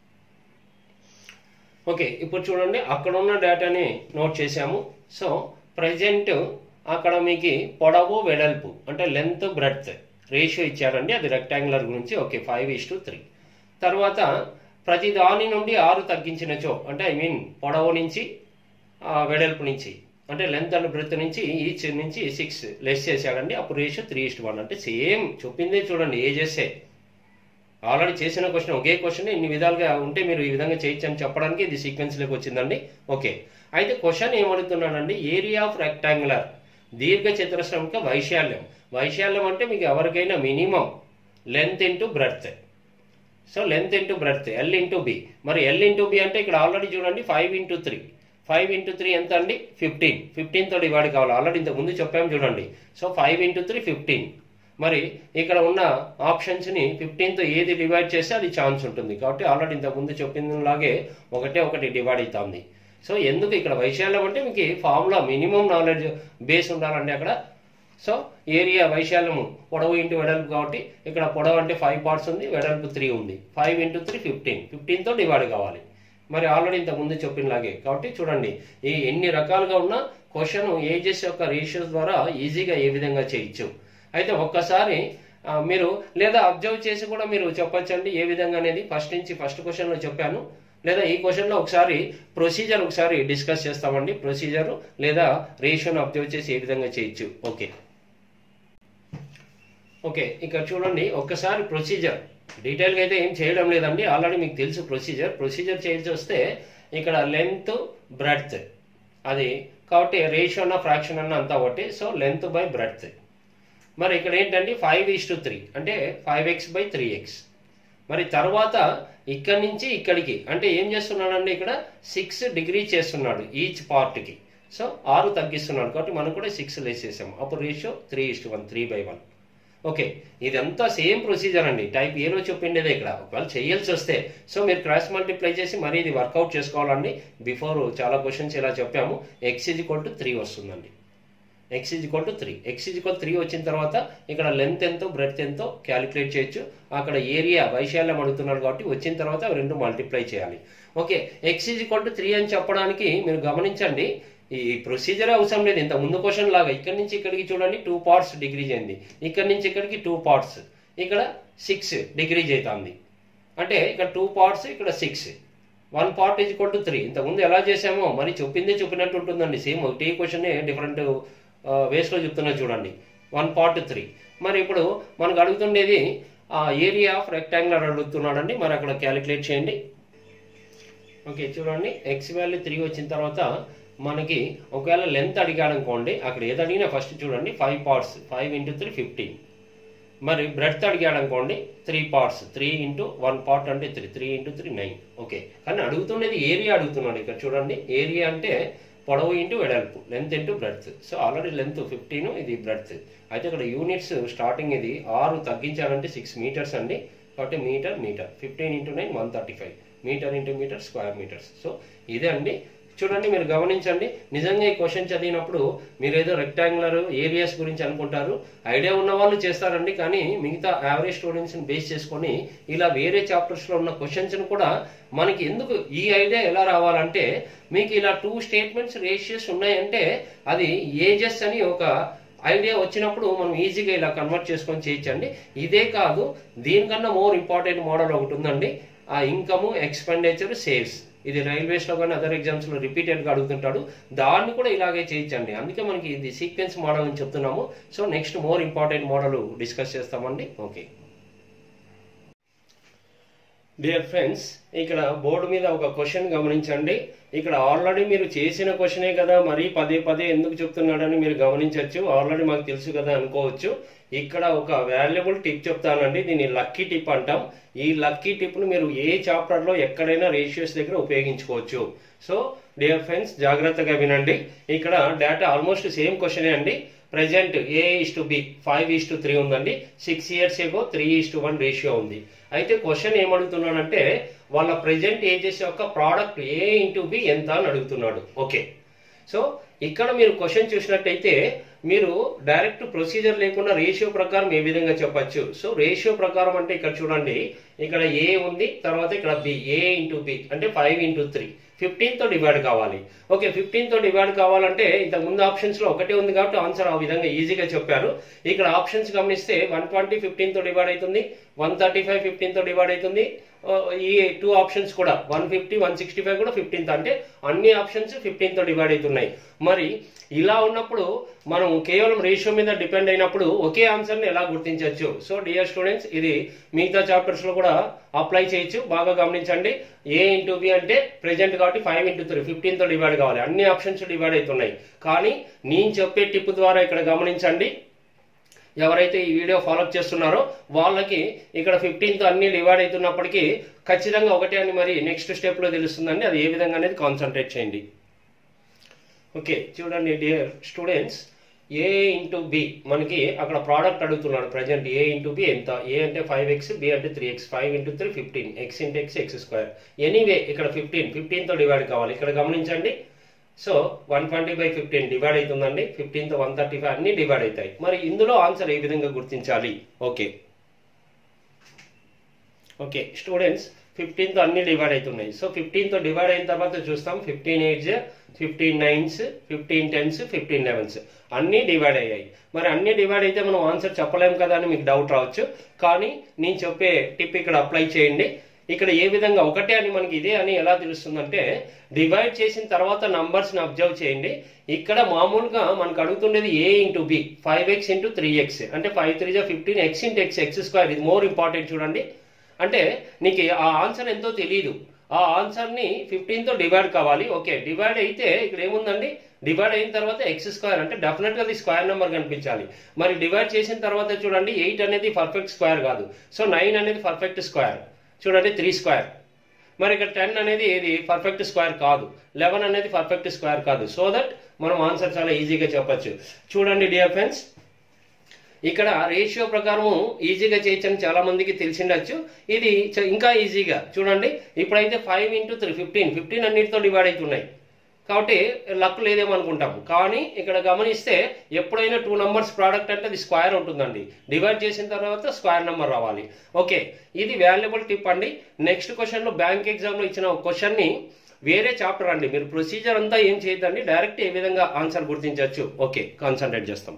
Speaker 1: ఓకే ఇప్పుడు చూడండి అక్కడ ఉన్న డేటాని నోట్ చేసాము సో ప్రజెంట్ అక్కడ మీకు పొడవు వెడల్పు అంటే లెంత్ బ్రెడ్త్ రేషియో ఇచ్చారండి అది రెక్టాంగులర్ గురించి okay five is to three తర్వాత ప్రతి దాని నుండి ఆరు తగ్గించినచో అంటే ఐ మీన్ పొడవు నుంచి వెడల్పు నుంచి అంటే లెంత్ అండ్ బ్రెత్ నుంచి ఈచ్ నుంచి సిక్స్ లెస్ చేశాడండి అప్పుడు రేషియో త్రీ ఇస్ట్ వన్ అంటే సేమ్ చెప్పిందే చూడండి ఏజెస్ఏ ఆల్రెడీ చేసిన క్వశ్చన్ ఒకే క్వశ్చన్ ఇన్ని విధాలుగా ఉంటే మీరు ఈ విధంగా చేయొచ్చు అని చెప్పడానికి ఇది సీక్వెన్స్లోకి వచ్చిందండి ఓకే అయితే క్వశ్చన్ ఏమడుగుతున్నాడండి ఏరియా ఆఫ్ రెక్టాంగులర్ దీర్ఘ చతురస్రంక వైశాల్యం వైశాల్యం అంటే మీకు ఎవరికైనా minimum length into breadth so length into breadth L into B మరి ఎల్ ఇంటూ బి అంటే ఇక్కడ ఆల్రెడీ చూడండి five into three five into three ఎంత అండి ఫిఫ్టీన్ ఫిఫ్టీన్తో డివైడ్ కావాలి ఆల్రెడీ ఇంతకు ముందు చెప్పాము చూడండి so five into three fifteen మరి ఇక్కడ ఉన్న ఆప్షన్స్ని ఫిఫ్టీన్తో ఏది డివైడ్ చేస్తే అది ఛాన్స్ ఉంటుంది కాబట్టి ఆల్రెడీ ఇంతకు ముందు చెప్పినలాగే ఒకటే ఒకటి డివైడ్ అవుతుంది సో ఎందుకు ఇక్కడ వైశాల్యం అంటే మీకు ఫార్ములా మినిమం నాలెడ్జ్ బేస్ ఉండాలండి అక్కడ సో ఏరియా వైశాల్యము పొడవు ఇంటూ వెడల్పు కాబట్టి ఇక్కడ పొడవు అంటే ఫైవ్ పార్ట్స్ ఉంది వెడల్పు త్రీ ఉంది ఫైవ్ ఇంటూ త్రీ ఫిఫ్టీన్ ఫిఫ్టీన్తో డివైడ్ కావాలి మరి ఆల్రెడీ ఇంతకు ముందు చెప్పినలాగే కాబట్టి చూడండి ఈ ఎన్ని రకాలుగా ఉన్న క్వశ్చన్ ఏజెస్ యొక్క రేషియోస్ ద్వారా ఈజీగా ఏ విధంగా చేయొచ్చు అయితే ఒక్కసారి మీరు లేదా అబ్జర్వ్ చేసి కూడా మీరు చెప్పొచ్చండి ఏ విధంగా అనేది ఫస్ట్ నుంచి ఫస్ట్ క్వశ్చన్లో చెప్పాను లేదా ఈ క్వశ్చన్లో ఒకసారి ప్రొసీజర్ ఒకసారి డిస్కస్ చేస్తామండి ప్రొసీజర్ లేదా రేషియోను అబ్జర్వ్ చేసి ఏ విధంగా చేయొచ్చు ఓకే ఓకే ఇక్కడ చూడండి ఒక్కసారి ప్రొసీజర్ డీటెయిల్గా అయితే ఏం చేయడం లేదండి ఆల్రెడీ మీకు తెలుసు ప్రొసీజర్ ప్రొసీజర్ చేయాల్సి వస్తే ఇక్కడ లెంత్ బ్రెడ్త్ అది కాబట్టి రేషియో అన్న ఫ్రాక్షన్ అన్న అంతా ఒకటి సో లెంత్ బై బ్రెడ్త్ మరి ఇక్కడ ఏంటంటే ఫైవ్ ఈస్ టు త్రీ అంటే five X by three X మరి తర్వాత ఇక్కడి నుంచి ఇక్కడికి అంటే ఏం చేస్తున్నాడండి ఇక్కడ సిక్స్ డిగ్రీ చేస్తున్నాడు ఈచ్ పార్ట్కి సో ఆరు తగ్గిస్తున్నాడు కాబట్టి మనం కూడా సిక్స్ వేసేసాం అప్పుడు ratio three is one three by one okay ఇదంతా సేమ్ ప్రొసీజర్ అండి టైప్ ఏలో చెప్పిండేదే ఇక్కడ ఒకవేళ చేయాల్సి వస్తే సో మీరు క్రాస్ మల్టిప్లై చేసి మరి ఇది వర్కౌట్ చేసుకోవాలండి బిఫోర్ చాలా క్వశ్చన్స్ ఇలా చెప్పాము X is equal to three వస్తుందండి X is equal to three X is equal three వచ్చిన తర్వాత ఇక్కడ లెంత్ ఎంతో బ్రెడ్త్ ఎంతో క్యాలిక్యులేట్ చేయొచ్చు అక్కడ ఏరియా వైశాల్యం అడుగుతున్నాడు కాబట్టి వచ్చిన తర్వాత అవి రెండు మల్టిప్లై చేయాలి okay X is equal to three అని చెప్పడానికి మీరు గమనించండి ఈ ప్రొసీజర్ అవసరం లేదు ఇంత ముందు క్వశ్చన్ లాగా ఇక్కడి నుంచి ఇక్కడికి చూడండి టూ పార్ట్స్ డిగ్రీ చేయండి ఇక్కడి నుంచి ఇక్కడికి టూ పార్ట్స్ ఇక్కడ సిక్స్ డిగ్రీ అవుతుంది అంటే ఇక్కడ టూ పార్ట్స్ ఇక్కడ six one part is equal to three ఇంతకుముందు ఎలా చేసామో మరి చెప్పిందే చెప్పినట్టు ఉంటుందండి సేమ్ ఒకటి క్వశ్చన్ డిఫరెంట్ వేస్లో చెప్తున్నా చూడండి వన్ పార్ట్ త్రీ మరి ఇప్పుడు మనకు అడుగుతుండేది ఏరియా ఆఫ్ రెక్టాంగులర్ అడుగుతున్నాడండి మరి అక్కడ క్యాలిక్యులేట్ చేయండి ఓకే చూడండి ఎక్స్ వాల్యూ త్రీ వచ్చిన తర్వాత మనకి ఒకవేళ లెంత్ అడిగాడు అనుకోండి అక్కడ ఏది అడిగినా ఫస్ట్ చూడండి five parts five into three fifteen మరి బ్రెడ్త్ అడిగాడు అనుకోండి three parts three into one part అంటే three three into three nine okay కానీ అడుగుతుండేది ఏరియా అడుగుతున్నాడు ఇక్కడ చూడండి ఏరియా అంటే పొడవు ఇంటూ వెడల్పు length into breadth so already length fifteen ఇది బ్రెడ్త్ అయితే ఇక్కడ యూనిట్స్ స్టార్టింగ్ ఇది ఆరు తగ్గించాలంటే సిక్స్ మీటర్స్ అండి కాబట్టి meter meter fifteen into nine one thirty five meter into meter square meters so ఇదే అండి చూడండి మీరు గమనించండి నిజంగా ఈ క్వశ్చన్ చదివినప్పుడు మీరు ఏదో రెక్టాంగులర్ ఏరియాస్ గురించి అనుకుంటారు ఐడియా ఉన్న వాళ్ళు చేస్తారండి కానీ మిగతా యావరేజ్ స్టూడెంట్స్ని బేస్ చేసుకొని ఇలా వేరే చాప్టర్స్లో ఉన్న క్వశ్చన్స్ని కూడా మనకి ఎందుకు ఈ ఐడియా ఎలా రావాలంటే మీకు ఇలా టూ స్టేట్మెంట్స్ రేషియస్ ఉన్నాయంటే అది ఏజెస్ అని ఒక ఐడియా వచ్చినప్పుడు మనం ఈజీగా ఇలా కన్వర్ట్ చేసుకొని చేయొచ్చండి ఇదే కాదు దీనికన్నా మోర్ ఇంపార్టెంట్ మోడల్ ఒకటి ఉందండి ఆ ఇన్కమ్ ఎక్స్పెండిచర్ సేవ్స్ ఇది రైల్వేస్లో కానీ అదర్ ఎగ్జామ్స్లో రిపీటెడ్గా అడుగుతుంటాడు దాన్ని కూడా ఇలాగే చేయించండి అందుకే మనకి ఇది సీక్వెన్స్ మోడల్ అని చెప్తున్నాము so next more important model discuss చేస్తామండి ఓకే డియర్ ఫ్రెండ్స్ ఇక్కడ బోర్డు మీద ఒక క్వశ్చన్ గమనించండి ఇక్కడ ఆల్రెడీ మీరు చేసిన క్వశ్చనే కదా మరీ పదే పదే ఎందుకు చెప్తున్నాడని మీరు గమనించవచ్చు ఆల్రెడీ మాకు తెలుసు కదా అనుకోవచ్చు ఇక్కడ ఒక వాల్యుబుల్ టిప్ చెప్తానండి దీన్ని లక్కీ టిప్ అంటాం ఈ లక్కీ టిప్ను మీరు ఏ చాప్టర్లో ఎక్కడైనా రేషియోస్ దగ్గర ఉపయోగించుకోవచ్చు సో డియర్ ఫ్రెండ్స్ జాగ్రత్తగా వినండి ఇక్కడ డేటా ఆల్మోస్ట్ సేమ్ క్వశ్చనే అండి present A is to B five is to three ఉందండి six years ago three is to one ratio ఉంది అయితే క్వశ్చన్ ఏమడుగుతున్నాడంటే వాళ్ళ ప్రజెంట్ ఏజెస్ యొక్క ప్రోడక్ట్ ఏ ఇంటూ బి ఎంత అని అడుగుతున్నాడు ఓకే సో ఇక్కడ మీరు క్వశ్చన్ చూసినట్టయితే మీరు డైరెక్ట్ ప్రొసీజర్ లేకుండా రేషియో ప్రకారం ఏ విధంగా చెప్పొచ్చు సో రేషియో ప్రకారం అంటే ఇక్కడ చూడండి ఇక్కడ ఏ ఉంది తర్వాత ఇక్కడ బి ఏ ఇంటూ బి అంటే ఫైవ్ ఇంటూ త్రీ ఫిఫ్టీన్ తో డివైడ్ కావాలి ఓకే ఫిఫ్టీన్ తో డివైడ్ కావాలంటే ఇంతకు ముందు ఆప్షన్స్ లో ఒకటే ఉంది కాబట్టి ఆన్సర్ ఆ విధంగా ఈజీగా చెప్పారు ఇక్కడ ఆప్షన్స్ గమనిస్తే వన్ ట్వంటీ ఫిఫ్టీన్ తో డివైడ్ అవుతుంది వన్ థర్టీ ఫైవ్ ఫిఫ్టీన్ తో డివైడ్ అవుతుంది ఆ, ఈ టూ ఆప్షన్స్ కూడా one fifty one sixty five కూడా ఫిఫ్టీన్ అంటే అన్ని ఆప్షన్స్ ఫిఫ్టీన్ తో డివైడ్ అవుతున్నాయి మరి ఇలా ఉన్నప్పుడు మనం కేవలం రేషియో మీద డిపెండ్ అయినప్పుడు ఒకే ఆన్సర్ ని ఎలా గుర్తించవచ్చు సో డియర్ స్టూడెంట్స్ ఇది మిగతా చాప్టర్స్ లో కూడా అప్లై చేయొచ్చు బాగా గమనించండి ఏ ఇంటూ బి అంటే ప్రెజెంట్ కాబట్టి ఫైవ్ ఇంటూ త్రీ ఫిఫ్టీన్ తో డివైడ్ కావాలి అన్ని ఆప్షన్స్ డివైడ్ అవుతున్నాయి కానీ నేను చెప్పే టిప్ ద్వారా ఇక్కడ గమనించండి ఎవరైతే ఈ వీడియో ఫాలో చేస్తున్నారో వాళ్ళకి ఇక్కడ ఫిఫ్టీన్త్ అన్ని డివైడ్ అవుతున్నప్పటికీ ఖచ్చితంగా ఒకటే అని మరి నెక్స్ట్ స్టెప్ లో తెలుస్తుందండి అది ఏ విధంగా అనేది కాన్సన్ట్రేట్ చేయండి ఓకే చూడండి dear students A into B మనకి అక్కడ ప్రోడక్ట్ అడుగుతున్నాడు ప్రజెంట్ ఏ ఇంటూ బి ఎంత ఏ అంటే ఫైవ్ ఎక్స్ బి అంటే three X five into three fifteen X into X X square anyway ఇక్కడ ఫిఫ్టీన్ ఫిఫ్టీన్తో డివైడ్ కావాలి ఇక్కడ గమనించండి so one twenty by fifteen divide అవుతుందండి ఫిఫ్టీన్ తో వన్ థర్టీ ఫైవ్ అన్ని డివైడ్ అవుతాయి మరి ఇందులో ఆన్సర్ ఏ విధంగా గుర్తించాలి ఓకే ఓకే స్టూడెంట్స్ ఫిఫ్టీన్తో అన్ని డివైడ్ అవుతున్నాయి సో ఫిఫ్టీన్తో డివైడ్ అయిన తర్వాత చూస్తాం fifteen eights fifteen nines fifteen tens fifteen elevens అన్ని డివైడ్ అయ్యాయి మరి అన్ని డివైడ్ అయితే మనం ఆన్సర్ చెప్పలేం కదా అని మీకు డౌట్ రావచ్చు కానీ నేను చెప్పే టిప్ ఇక్కడ అప్లై చేయండి ఇక్కడ ఏ విధంగా ఒకటే అని మనకి ఇదే అని ఎలా తెలుస్తుందంటే డివైడ్ చేసిన తర్వాత నంబర్స్ ని అబ్జర్వ్ చేయండి ఇక్కడ మామూలుగా మనకు అడుగుతుండేది A into B five X into three X అంటే ఫైవ్ త్రీ జా fifteen X into X X square ఇది మోర్ ఇంపార్టెంట్ చూడండి అంటే నీకు ఆ ఆన్సర్ ఎంతో తెలియదు ఆ ఆన్సర్ ని ఫిఫ్టీన్ తో డివైడ్ కావాలి ఓకే డివైడ్ అయితే ఇక్కడ ఏముందండి డివైడ్ అయిన తర్వాత ఎక్స్ స్క్వేర్ అంటే డెఫినెట్ గా అది స్క్వేర్ నెంబర్ కనిపించాలి మరి డివైడ్ చేసిన తర్వాత చూడండి ఎయిట్ అనేది పర్ఫెక్ట్ స్క్వేర్ కాదు సో నైన్ అనేది పర్ఫెక్ట్ స్క్వేర్ చూడండి త్రీ స్క్వేర్ మరి ఇక్కడ టెన్ అనేది ఏది పర్ఫెక్ట్ స్క్వేర్ కాదు లెవెన్ అనేది పర్ఫెక్ట్ స్క్వేర్ కాదు సో దట్ మనం ఆన్సర్ చాలా ఈజీగా చెప్పొచ్చు చూడండి డియర్ ఫ్రెండ్స్ ఇక్కడ రేషియో ప్రకారము ఈజీగా చేయొచ్చని చాలా మందికి తెలిసిండొచ్చు ఇది చ- ఇంకా ఈజీగా చూడండి ఇప్పుడైతే five into three fifteen fifteen అన్నిటితో డివైడ్ అవుతున్నాయి కాబట్టి లక్ లేదేమో అనుకుంటాం కానీ ఇక్కడ గమనిస్తే ఎప్పుడైనా టూ నంబర్స్ ప్రోడక్ట్ అంటే అది స్క్వేర్ ఉంటుందండి డివైడ్ చేసిన తర్వాత స్క్వేర్ నెంబర్ రావాలి ఓకే ఇది వాల్యుబుల్ టిప్ అండి నెక్స్ట్ క్వశ్చన్ లో బ్యాంక్ ఎగ్జామ్ లో ఇచ్చిన క్వశ్చన్ ని వేరే చాప్టర్ అండి మీరు ప్రొసీజర్ అంతా ఏం చేయొద్దండి డైరెక్ట్ ఏ విధంగా ఆన్సర్ గుర్తించవచ్చు ఓకే కాన్సన్ట్రేట్ చేస్తాం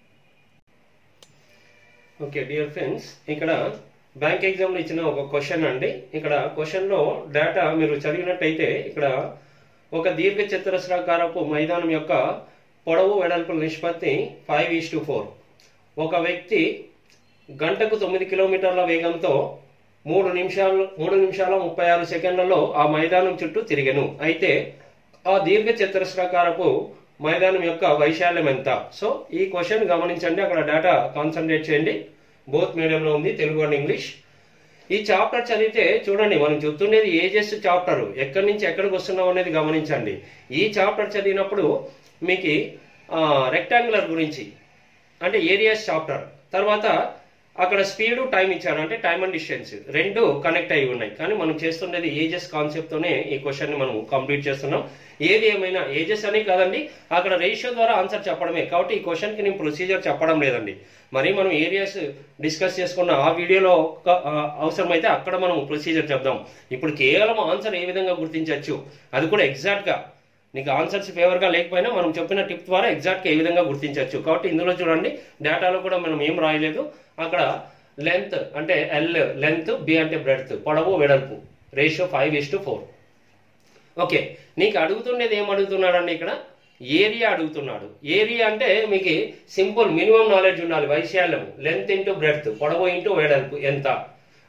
Speaker 1: ఓకే డియర్ ఫ్రెండ్స్ ఇక్కడ బ్యాంక్ ఎగ్జామ్ లో ఇచ్చిన ఒక క్వశ్చన్ అండి ఇక్కడ క్వశ్చన్ లో డేటా మీరు చదివినట్టయితే ఇక్కడ ఒక దీర్ఘ చతురస్రాకారపు మైదానం యొక్క పొడవు వెడల్పుల నిష్పత్తి ఫైవ్ ఈస్ టు ఫోర్ ఒక వ్యక్తి గంటకు తొమ్మిది కిలోమీటర్ల వేగంతో మూడు నిమిషాలు మూడు నిమిషాల ముప్పై ఆరు సెకండ్లలో ఆ మైదానం చుట్టూ తిరిగెను అయితే ఆ దీర్ఘ చతురస్రాకారపు మైదానం యొక్క వైశాల్యం ఎంత సో ఈ క్వశ్చన్ గమనించండి అక్కడ డేటా కాన్సన్ట్రేట్ చేయండి బోత్ మీడియంలో ఉంది తెలుగు అండ్ ఇంగ్లీష్ ఈ చాప్టర్ చదివితే చూడండి మనం చెప్తుండేది ఏజెస్ చాప్టర్ ఎక్కడి నుంచి ఎక్కడికి వస్తున్నాం అనేది గమనించండి ఈ చాప్టర్ చదివినప్పుడు మీకు రెక్టాంగులర్ గురించి అంటే ఏరియాస్ చాప్టర్ తర్వాత అక్కడ స్పీడ్ టైం ఇచ్చాడు అంటే టైం అండ్ డిస్టెన్స్ రెండు కనెక్ట్ అయి ఉన్నాయి కానీ మనం చేస్తుండేది ఏజెస్ కాన్సెప్ట్ తోనే ఈ క్వశ్చన్ ని మనం కంప్లీట్ చేస్తున్నాం ఏది ఏమైనా ఏజెస్ అని కాదండి అక్కడ రేషియో ద్వారా ఆన్సర్ చెప్పడమే కాబట్టి ఈ క్వశ్చన్ కి నేను ప్రొసీజర్ చెప్పడం లేదండి మరి మనం ఏరియాస్ డిస్కస్ చేసుకున్న ఆ వీడియోలో ఒక- ఆ, అవసరమైతే అక్కడ మనం ప్రొసీజర్ చెప్దాం ఇప్పుడు కేవలం ఆన్సర్ ఏ విధంగా గుర్తించవచ్చు అది కూడా ఎగ్జాక్ట్ గా నీకు ఆన్సర్స్ ఫేవర్ గా లేకపోయినా మనం చెప్పిన టిప్ ద్వారా ఎగ్జాక్ట్ గా ఏ విధంగా గుర్తించవచ్చు కాబట్టి ఇందులో చూడండి డేటాలో కూడా మనం ఏం రాయలేదు అక్కడ లెంత్ అంటే ఎల్ లెంత్ బి అంటే బ్రెడ్త్ పొడవు వెడల్పు ratio five is to four okay నీకు అడుగుతుండేది ఏం అడుగుతున్నాడండి ఇక్కడ ఏరియా అడుగుతున్నాడు ఏరియా అంటే మీకు సింపుల్ మినిమం నాలెడ్జ్ ఉండాలి వైశాల్యం లెంత్ ఇంటూ బ్రెడ్త్ పొడవు ఇంటూ వెడల్పు ఎంత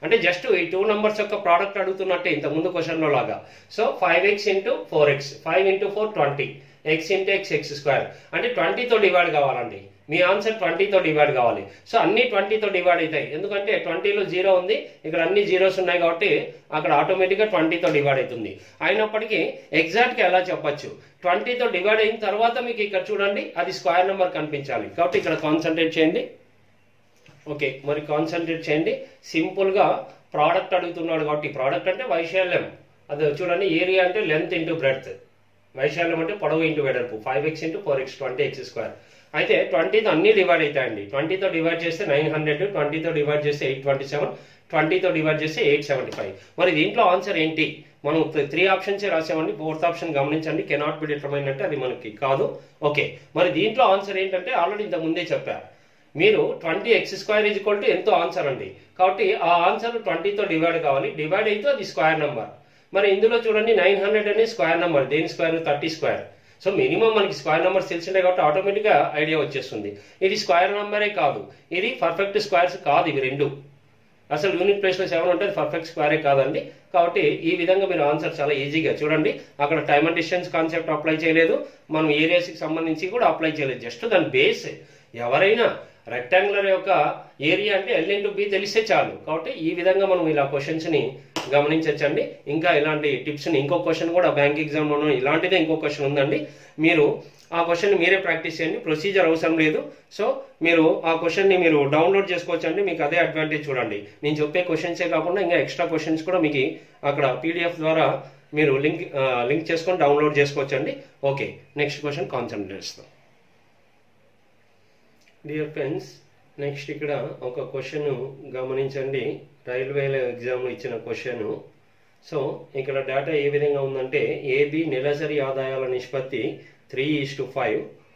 Speaker 1: అంటే జస్ట్ ఈ టూ నంబర్స్ యొక్క ప్రోడక్ట్ అడుగుతున్నట్టే ఇంత ముందు క్వశ్చన్లో లాగా so five X into four X five into four twenty X into X X square అంటే ట్వంటీతో డివైడ్ కావాలండి మీ ఆన్సర్ ట్వంటీతో డివైడ్ కావాలి సో అన్ని ట్వంటీతో డివైడ్ అవుతాయి ఎందుకంటే ట్వంటీలో జీరో ఉంది ఇక్కడ అన్ని జీరోస్ ఉన్నాయి కాబట్టి అక్కడ ఆటోమేటిక్గా ట్వంటీతో డివైడ్ అవుతుంది అయినప్పటికీ ఎగ్జాక్ట్గా ఎలా చెప్పొచ్చు ట్వంటీతో డివైడ్ అయిన తర్వాత మీకు ఇక్కడ చూడండి అది స్క్వేర్ నెంబర్ కనిపించాలి కాబట్టి ఇక్కడ కాన్సన్ట్రేట్ చేయండి ఓకే మరి కాన్సన్ట్రేట్ చేయండి సింపుల్గా ప్రోడక్ట్ అడుగుతున్నాడు కాబట్టి ప్రోడక్ట్ అంటే వైశాల్యం అది చూడండి ఏరియా అంటే లెంత్ ఇంటూ బ్రెడ్త్ వైశాల్యం అంటే పొడవు ఇంటూ వెడల్పు five X into four X twenty X square అయితే ట్వంటీతో అన్ని డివైడ్ అవుతాయండి ట్వంటీతో డివైడ్ చేస్తే నైన్ హండ్రెడ్ ట్వంటీతో డివైడ్ చేస్తే ఎయిట్ ట్వంటీ సెవెన్ ట్వంటీతో డివైడ్ చేస్తే ఎయిట్ సెవెంటీ ఫైవ్ మరి దీంట్లో ఆన్సర్ ఏంటి మనం త్రీ ఆప్షన్స్ రాసామండి ఫోర్త్ ఆప్షన్ గమనించండి కెనాట్ బి డిటర్మైన్ అంటే అది మనకి కాదు ఓకే మరి దీంట్లో ఆన్సర్ ఏంటంటే ఆల్రెడీ ఇంతకు ముందే చెప్పారు మీరు twenty X square is equal to ఎంతో ఆన్సర్ అండి కాబట్టి ఆ ఆన్సర్ ట్వంటీతో డివైడ్ కావాలి డివైడ్ అయితే అది స్క్వేర్ నెంబర్ మరి ఇందులో చూడండి నైన్ హండ్రెడ్ అనే స్క్వేర్ నెంబర్ దేని square thirty square so minimum మనకి స్క్వేర్ నెంబర్స్ తెలిసిండే కాబట్టి ఆటోమేటిక్గా ఐడియా వచ్చేస్తుంది ఇది స్క్వేర్ నెంబరే కాదు ఇది పర్ఫెక్ట్ స్క్వేర్స్ కాదు ఇవి రెండు అసలు యూనిట్ ప్లేస్లో సెవెన్ ఉంటుంది పర్ఫెక్ట్ స్క్వేరే కాదండి కాబట్టి ఈ విధంగా మీరు ఆన్సర్ చాలా ఈజీగా చూడండి అక్కడ time and distance concept apply చేయలేదు మనం ఏరియాస్కి సంబంధించి కూడా అప్లై చేయలేదు జస్ట్ దాని బేస్ ఎవరైనా రెక్టాంగులర్ యొక్క ఏరియా అంటే ఎల్ ఇంటూ బి తెలిస్తే చాలు కాబట్టి ఈ విధంగా మనం ఇలా క్వశ్చన్స్ని గమనించవచ్చండి ఇంకా ఇలాంటి టిప్స్ని ఇంకో క్వశ్చన్ కూడా బ్యాంక్ ఎగ్జామ్లోనూ ఇలాంటిదే ఇంకో క్వశ్చన్ ఉందండి మీరు ఆ క్వశ్చన్ మీరే ప్రాక్టీస్ చేయండి ప్రొసీజర్ అవసరం లేదు సో మీరు ఆ క్వశ్చన్ని మీరు డౌన్లోడ్ చేసుకోవచ్చు అండి మీకు అదే అడ్వాంటేజ్ చూడండి నేను చెప్పే క్వశ్చన్సే కాకుండా ఇంకా ఎక్స్ట్రా క్వశ్చన్స్ కూడా మీకు అక్కడ పీడిఎఫ్ ద్వారా మీరు లింక్ లింక్ చేసుకొని డౌన్లోడ్ చేసుకోవచ్చు అండి ఓకే నెక్స్ట్ క్వశ్చన్ కాన్సన్ట్రేట్ చేస్తాం డియర్ ఫ్రెండ్స్ నెక్స్ట్ ఇక్కడ ఒక క్వశ్చన్ గమనించండి రైల్వేల ఎగ్జామ్లో ఇచ్చిన క్వశ్చన్ సో ఇక్కడ డేటా ఏ విధంగా ఉందంటే ఏబి నెలసరి ఆదాయాల నిష్పత్తి త్రీ ఈస్ టు ఫైవ్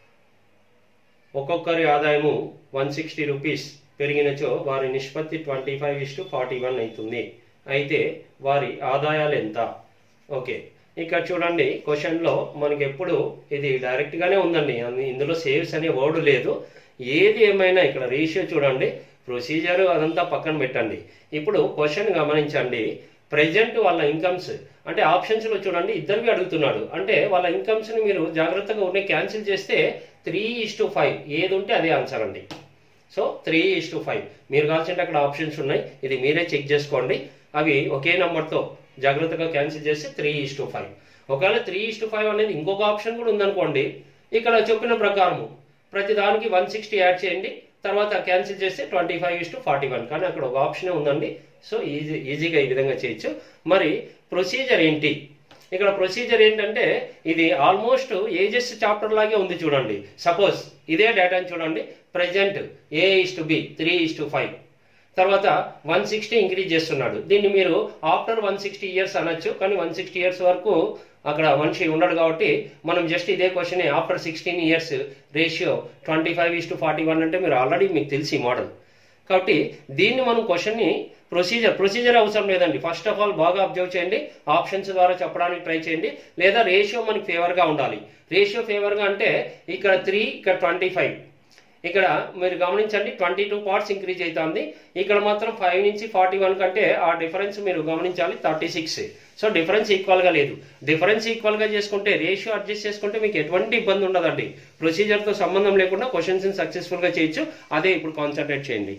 Speaker 1: ఒక్కొక్కరి ఆదాయము వన్ సిక్స్టీ రూపీస్ పెరిగినచో వారి నిష్పత్తి twenty five is to forty one అవుతుంది అయితే వారి ఆదాయాలు ఎంత ఓకే ఇక్కడ చూడండి క్వశ్చన్లో మనకి ఎప్పుడు ఇది డైరెక్ట్గానే ఉందండి అందు- ఇందులో సేవ్స్ అనే వర్డ్ లేదు ఏది ఏమైనా ఇక్కడ రేషియో చూడండి ప్రొసీజర్ అదంతా పక్కన పెట్టండి ఇప్పుడు క్వశ్చన్ గమనించండి ప్రెజెంట్ వాళ్ళ ఇన్కమ్స్ అంటే ఆప్షన్స్ లో చూడండి ఇద్దరివి అడుగుతున్నాడు అంటే వాళ్ళ ఇన్కమ్స్ ని మీరు జాగ్రత్తగా ఉండి క్యాన్సిల్ చేస్తే త్రీ ఇస్ టు ఫైవ్ ఏది ఉంటే అదే ఆన్సర్ అండి so three is to five మీరు కావాల్సింటే అక్కడ ఆప్షన్స్ ఉన్నాయి ఇది మీరే చెక్ చేసుకోండి అవి ఒకే నంబర్తో జాగ్రత్తగా క్యాన్సిల్ చేస్తే త్రీ ఇస్ టు ఫైవ్ ఒకవేళ త్రీ ఇస్ టు ఫైవ్ అనేది ఇంకొక ఆప్షన్ కూడా ఉందనుకోండి ఇక్కడ చెప్పిన ప్రకారము ప్రతి దానికి వన్ సిక్స్టీ యాడ్ చేయండి తర్వాత క్యాన్సిల్ చేస్తే twenty five is to forty one కానీ అక్కడ ఒక ఆప్షనే ఉందండి సో ఈజీ ఈజీగా ఈ విధంగా చేయొచ్చు మరి ప్రొసీజర్ ఏంటి ఇక్కడ ప్రొసీజర్ ఏంటంటే ఇది ఆల్మోస్ట్ ఏజెస్ చాప్టర్ లాగే ఉంది చూడండి సపోజ్ ఇదే డేటాని చూడండి present A is to B three is to five తర్వాత వన్ సిక్స్టీ ఇంక్రీజ్ చేస్తున్నాడు దీన్ని మీరు ఆఫ్టర్ వన్ సిక్స్టీ ఇయర్స్ అనొచ్చు కానీ వన్ సిక్స్టీ ఇయర్స్ వరకు అక్కడ మనిషి ఉండడు కాబట్టి మనం జస్ట్ ఇదే question after sixteen years ratio twenty five is to forty one అంటే మీరు ఆల్రెడీ మీకు తెలిసి మోడల్ కాబట్టి దీన్ని మనం క్వశ్చన్ని ప్రొసీజర్ ప్రొసీజర్ అవసరం లేదండి ఫస్ట్ ఆఫ్ ఆల్ బాగా అబ్జర్వ్ చేయండి ఆప్షన్స్ ద్వారా చెప్పడానికి ట్రై చేయండి లేదా రేషియో మనకి ఫేవర్గా ఉండాలి రేషియో ఫేవర్గా అంటే ఇక్కడ త్రీ ఇక్కడ ట్వంటీ ఫైవ్ ఇక్కడ మీరు గమనించండి ట్వంటీ టూ పార్ట్స్ ఇంక్రీజ్ అవుతుంది ఇక్కడ మాత్రం ఫైవ్ నుంచి ఫార్టీ వన్ కంటే ఆ డిఫరెన్స్ మీరు గమనించాలి థర్టీ సిక్స్ సో డిఫరెన్స్ ఈక్వల్గా లేదు డిఫరెన్స్ ఈక్వల్గా చేసుకుంటే రేషియో అడ్జస్ట్ చేసుకుంటే మీకు ఎటువంటి ఇబ్బంది ఉండదండి ప్రొసీజర్తో సంబంధం లేకుండా క్వశ్చన్స్ సక్సెస్ఫుల్గా చేయొచ్చు అదే ఇప్పుడు కాన్సన్ట్రేట్ చేయండి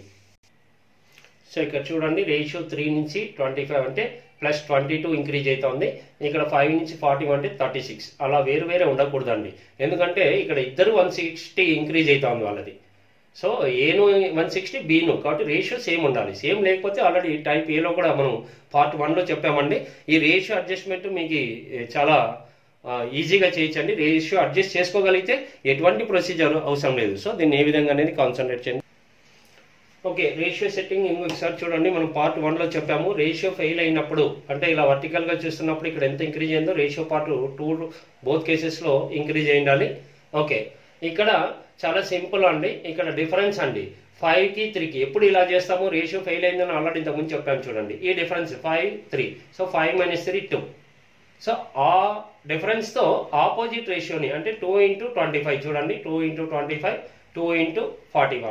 Speaker 1: సో ఇక్కడ చూడండి రేషియో త్రీ నుంచి ట్వంటీ ఫైవ్ అంటే ప్లస్ ట్వంటీ టూ ఇంక్రీజ్ అవుతుంది ఇక్కడ ఫైవ్ నుంచి ఫార్టీ అంటే థర్టీ సిక్స్ అలా వేరు వేరే ఉండకూడదండి ఎందుకంటే ఇక్కడ ఇద్దరు వన్ సిక్స్టీ ఇంక్రీజ్ అవుతుంది వాళ్ళది సో ఏను వన్ సిక్స్టీ బీను కాబట్టి రేషియో సేమ్ ఉండాలి సేమ్ లేకపోతే ఆల్రెడీ టైప్ ఏలో కూడా మనం పార్ట్ వన్లో చెప్పామండి ఈ రేషియో అడ్జస్ట్మెంట్ మీకు చాలా ఆ, ఈజీగా చేయొచ్చండి రేషియో అడ్జస్ట్ చేసుకోగలిగితే ఎటువంటి ప్రొసీజర్ అవసరం లేదు సో దీన్ని ఏ విధంగా అనేది కాన్సన్ట్రేట్ చేయండి ఓకే రేషియో సెట్టింగ్ ఇంకొకసారి చూడండి మనం పార్ట్ వన్లో చెప్పాము రేషియో ఫెయిల్ అయినప్పుడు అంటే ఇలా వర్టికల్గా చూస్తున్నప్పుడు ఇక్కడ ఎంత ఇంక్రీజ్ అయిందో రేషియో పార్ట్ టూ బోత్ కేసెస్లో ఇంక్రీజ్ అయి ఉండాలి ఓకే ఇక్కడ చాలా సింపుల్ అండి ఇక్కడ డిఫరెన్స్ అండి ఫైవ్ కి త్రీకి ఎప్పుడు ఇలా చేస్తాము రేషియో ఫెయిల్ అయిందని ఆల్రెడీ ఇంతకుముందు చెప్పాను చూడండి ఈ difference five three so five minus three two so ఆ డిఫరెన్స్తో ఆపోజిట్ రేషియోని అంటే టూ ఇంటూ ట్వంటీ ఫైవ్ చూడండి two into twenty five two into forty one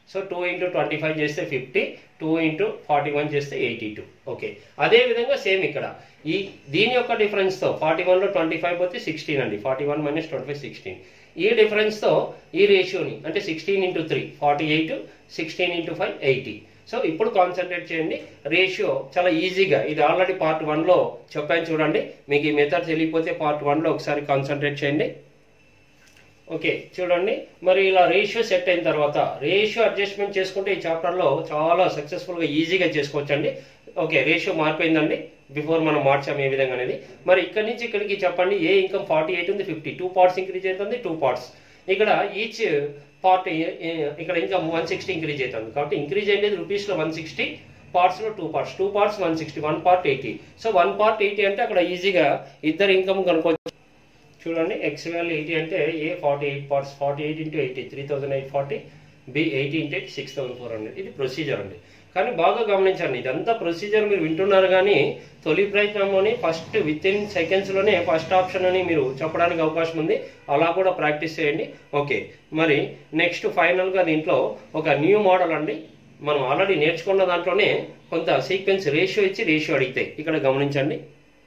Speaker 1: so two into twenty five చేస్తే fifty two into forty one చేస్తే eighty two okay అదే విధంగా same ఇక్కడ ఈ దీని యొక్క డిఫరెన్స్తో ఫార్టీ వన్లో ట్వంటీ ఫైవ్ పోతే సిక్స్టీన్ అండి forty one minus twenty five sixteen ఈ డిఫరెన్స్తో ఈ రేషియోని అంటే sixteen into three forty eight sixteen into five eighty so ఇప్పుడు కాన్సన్ట్రేట్ చేయండి రేషియో చాలా ఈజీగా ఇది ఆల్రెడీ పార్ట్ వన్లో చెప్పాను చూడండి మీకు ఈ మెథడ్ తెలియకపోతే పార్ట్ వన్లో ఒకసారి కాన్సన్ట్రేట్ చేయండి ఓకే చూడండి మరి ఇలా రేషియో సెట్ అయిన తర్వాత రేషియో అడ్జస్ట్మెంట్ చేసుకుంటే ఈ చాప్టర్లో చాలా సక్సెస్ఫుల్గా ఈజీగా చేసుకోవచ్చండి ఓకే రేషియో మారిపోయిందండి బిఫోర్ మనం మార్చాము ఏ విధంగా అనేది మరి ఇక్కడి నుంచి ఇక్కడికి చెప్పండి ఏ ఇన్కమ్ ఫార్టీ ఎయిట్ ఉంది ఫిఫ్టీ టూ పార్ట్స్ ఇంక్రీజ్ అవుతుంది టూ పార్ట్స్ ఇక్కడ ఈచ్ పార్ట్ ఇక్కడ ఇంకా వన్ సిక్స్టీ ఇంక్రీజ్ అవుతుంది కాబట్టి ఇంక్రీజ్ అయ్యేది రూపీస్లో వన్ సిక్స్టీ పార్ట్స్లో two parts two parts one sixty one part eighty so one part eighty అంటే అక్కడ ఈజీగా ఇద్దరు ఇన్కమ్ కనుక్కోవచ్చు చూడండి ఎక్స్ వాల్యూ ఎయిటీ అంటే A forty eight parts forty eight into eighty three thousand eight forty B eighty into eight six thousand four hundred ఇది procedure అండి కానీ బాగా గమనించండి ఇదంతా ప్రొసీజర్ మీరు వింటున్నారు కానీ తొలి ప్రయత్నంలోనే ఫస్ట్ విత్ ఇన్ సెకండ్స్లోనే ఫస్ట్ ఆప్షన్ అని మీరు చెప్పడానికి అవకాశం ఉంది అలా కూడా ప్రాక్టీస్ చేయండి ఓకే మరి నెక్స్ట్ ఫైనల్గా దీంట్లో ఒక న్యూ మోడల్ అండి మనం ఆల్రెడీ నేర్చుకున్న దాంట్లోనే కొంత సీక్వెన్స్ రేషియో ఇచ్చి రేషియో అడిగితాయి ఇక్కడ గమనించండి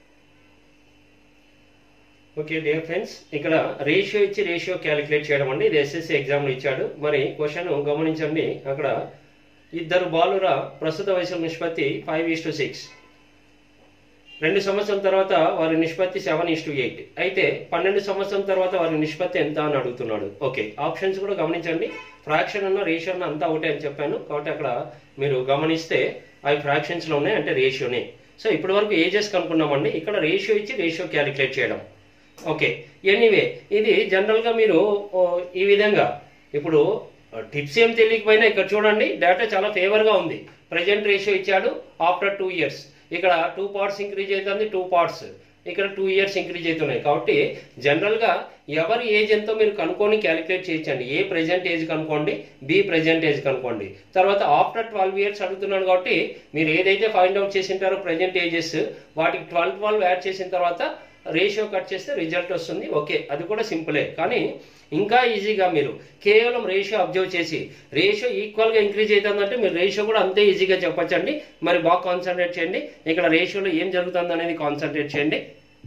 Speaker 1: ఓకే డియర్ ఫ్రెండ్స్ ఇక్కడ రేషియో ఇచ్చి రేషియో క్యాలిక్యులేట్ చేయడం అండి ఇది ఎస్ఎస్సి ఎగ్జామ్లో ఇచ్చాడు మరి క్వశ్చన్ గమనించండి అక్కడ ఇద్దరు బాలుర ప్రస్తుత వయసు నిష్పత్తి ఫైవ్ ఈస్ టు సిక్స్ రెండు సంవత్సరం తర్వాత వారి నిష్పత్తి సెవెన్ ఈస్ టు ఎయిట్ అయితే పన్నెండు సంవత్సరం తర్వాత వారి నిష్పత్తి ఎంత అని అడుగుతున్నాడు ఓకే ఆప్షన్స్ కూడా గమనించండి ఫ్రాక్షన్ అన్న రేషియో అన్న అంతా ఒకటే అని చెప్పాను కాబట్టి అక్కడ మీరు గమనిస్తే అవి ఫ్రాక్షన్స్లో ఉన్నాయి అంటే రేషియోనే సో ఇప్పటి వరకు ఏజెస్ కనుక్కున్నామండి ఇక్కడ రేషియో ఇచ్చి రేషియో క్యాలిక్యులేట్ చేయడం ఓకే ఎనీవే ఇది జనరల్గా మీరు ఓ, ఈ విధంగా ఇప్పుడు టిప్స్ ఏం తెలియకపోయినా ఇక్కడ చూడండి డేటా చాలా ఫేవర్గా ఉంది ప్రజెంట్ రేషియో ఇచ్చాడు ఆఫ్టర్ టూ ఇయర్స్ ఇక్కడ టూ పార్ట్స్ ఇంక్రీజ్ అవుతుంది టూ పార్ట్స్ ఇక్కడ టూ ఇయర్స్ ఇంక్రీజ్ అవుతున్నాయి కాబట్టి జనరల్గా ఎవరి ఏజ్ ఎంతో మీరు కనుక్కొని క్యాలిక్యులేట్ చేయొచ్చండి ఏ ప్రెజెంట్ ఏజ్ కనుక్కోండి బి ప్రెజెంట్ ఏజ్ కనుక్కోండి తర్వాత ఆఫ్టర్ ట్వెల్వ్ ఇయర్స్ అడుగుతున్నాడు కాబట్టి మీరు ఏదైతే ఫైండ్ అవుట్ చేసింటారో ప్రెజెంట్ ఏజెస్ వాటికి ట్వెల్వ్ ట్వెల్వ్ యాడ్ చేసిన తర్వాత రేషియో కట్ చేస్తే రిజల్ట్ వస్తుంది ఓకే అది కూడా సింపులే కానీ ఇంకా ఈజీగా మీరు కేవలం రేషియో అబ్జర్వ్ చేసి రేషియో ఈక్వల్గా ఇంక్రీజ్ అవుతుందంటే మీరు రేషియో కూడా అంతే ఈజీగా చెప్పొచ్చండి మరి బాగా కాన్సన్ట్రేట్ చేయండి ఇక్కడ రేషియోలో ఏం జరుగుతుంది అనేది కాన్సన్ట్రేట్ చేయండి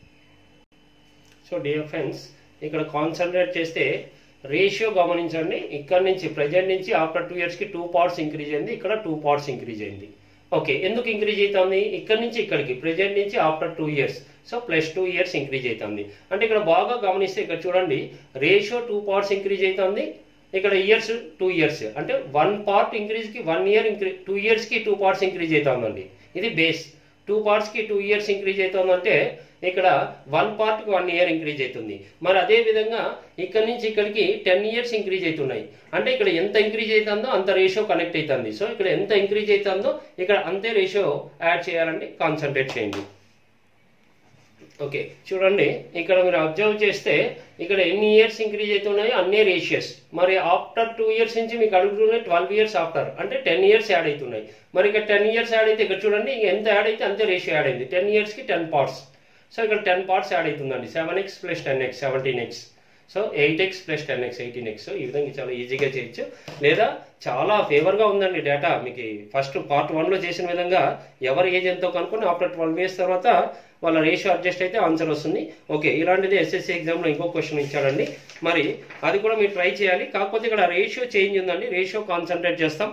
Speaker 1: సో డియర్ ఫ్రెండ్స్ ఇక్కడ కాన్సన్ట్రేట్ చేస్తే రేషియో గమనించండి ఇక్కడ నుంచి ప్రజెంట్ నుంచి ఆఫ్టర్ టూ ఇయర్స్కి టూ పార్ట్స్ ఇంక్రీజ్ అయింది ఇక్కడ టూ పార్ట్స్ ఇంక్రీజ్ అయింది ఓకే ఎందుకు ఇంక్రీజ్ అవుతుంది ఇక్కడ నుంచి ఇక్కడికి ప్రజెంట్ నుంచి after two years so plus two years increase అవుతుంది అంటే ఇక్కడ బాగా గమనిస్తే ఇక్కడ చూడండి రేషియో టూ పార్ట్స్ ఇంక్రీజ్ అవుతుంది ఇక్కడ ఇయర్స్ టూ ఇయర్స్ అంటే వన్ పార్ట్ ఇంక్రీజ్కి వన్ ఇయర్ ఇంక్రీ టూ ఇయర్స్కి టూ పార్ట్స్ ఇంక్రీజ్ అవుతుందండి ఇది బేస్ టూ పార్ట్స్కి టూ ఇయర్స్ ఇంక్రీజ్ అవుతుందంటే ఇక్కడ వన్ పార్ట్కి వన్ ఇయర్ ఇంక్రీజ్ అవుతుంది మరి అదే విధంగా ఇక్కడ నుంచి ఇక్కడికి టెన్ ఇయర్స్ ఇంక్రీజ్ అవుతున్నాయి అంటే ఇక్కడ ఎంత ఇంక్రీజ్ అవుతుందో అంత రేషియో కనెక్ట్ అవుతుంది సో ఇక్కడ ఎంత ఇంక్రీజ్ అవుతుందో ఇక్కడ అంతే రేషియో యాడ్ చేయాలండి కాన్సన్ట్రేట్ చేయండి ఓకే చూడండి ఇక్కడ మీరు అబ్జర్వ్ చేస్తే ఇక్కడ ఎన్ని ఇయర్స్ ఇంక్రీజ్ అవుతున్నాయో అన్ని రేషియస్ మరి ఆఫ్టర్ టూ ఇయర్స్ నుంచి మీకు అడుగుతున్నాయి ట్వెల్వ్ ఇయర్స్ ఆఫ్టర్ అంటే టెన్ ఇయర్స్ యాడ్ అవుతున్నాయి మరి ఇక్కడ టెన్ ఇయర్స్ యాడ్ అయితే ఇక్కడ చూడండి ఎంత యాడ్ అయితే అంతే రేషియో యాడ్ అయింది టెన్ ఇయర్స్కి టెన్ పార్ట్స్ సో ఇక్కడ టెన్ పార్ట్స్ యాడ్ అవుతుందండి seven x plus ten x seventeen x so eight x plus ten x eighteen x ఈ విధంగా చాలా ఈజీగా చేయొచ్చు లేదా చాలా ఫేవర్గా ఉందండి డేటా మీకు ఫస్ట్ పార్ట్ వన్లో చేసిన విధంగా ఎవరి ఏజ్ ఎంతో కనుక్కొని ఆఫ్టర్ ట్వెల్వ్ ఇయర్స్ తర్వాత వాళ్ళ రేషియో అడ్జస్ట్ అయితే ఆన్సర్ వస్తుంది ఓకే ఇలాంటిది ఎస్ఎస్సి ఎగ్జామ్లో ఇంకో క్వశ్చన్ ఇచ్చాడండి మరి అది కూడా మీరు ట్రై చేయాలి కాకపోతే ఇక్కడ రేషియో చేంజ్ ఉందండి రేషియో కాన్సన్ట్రేట్ చేస్తాం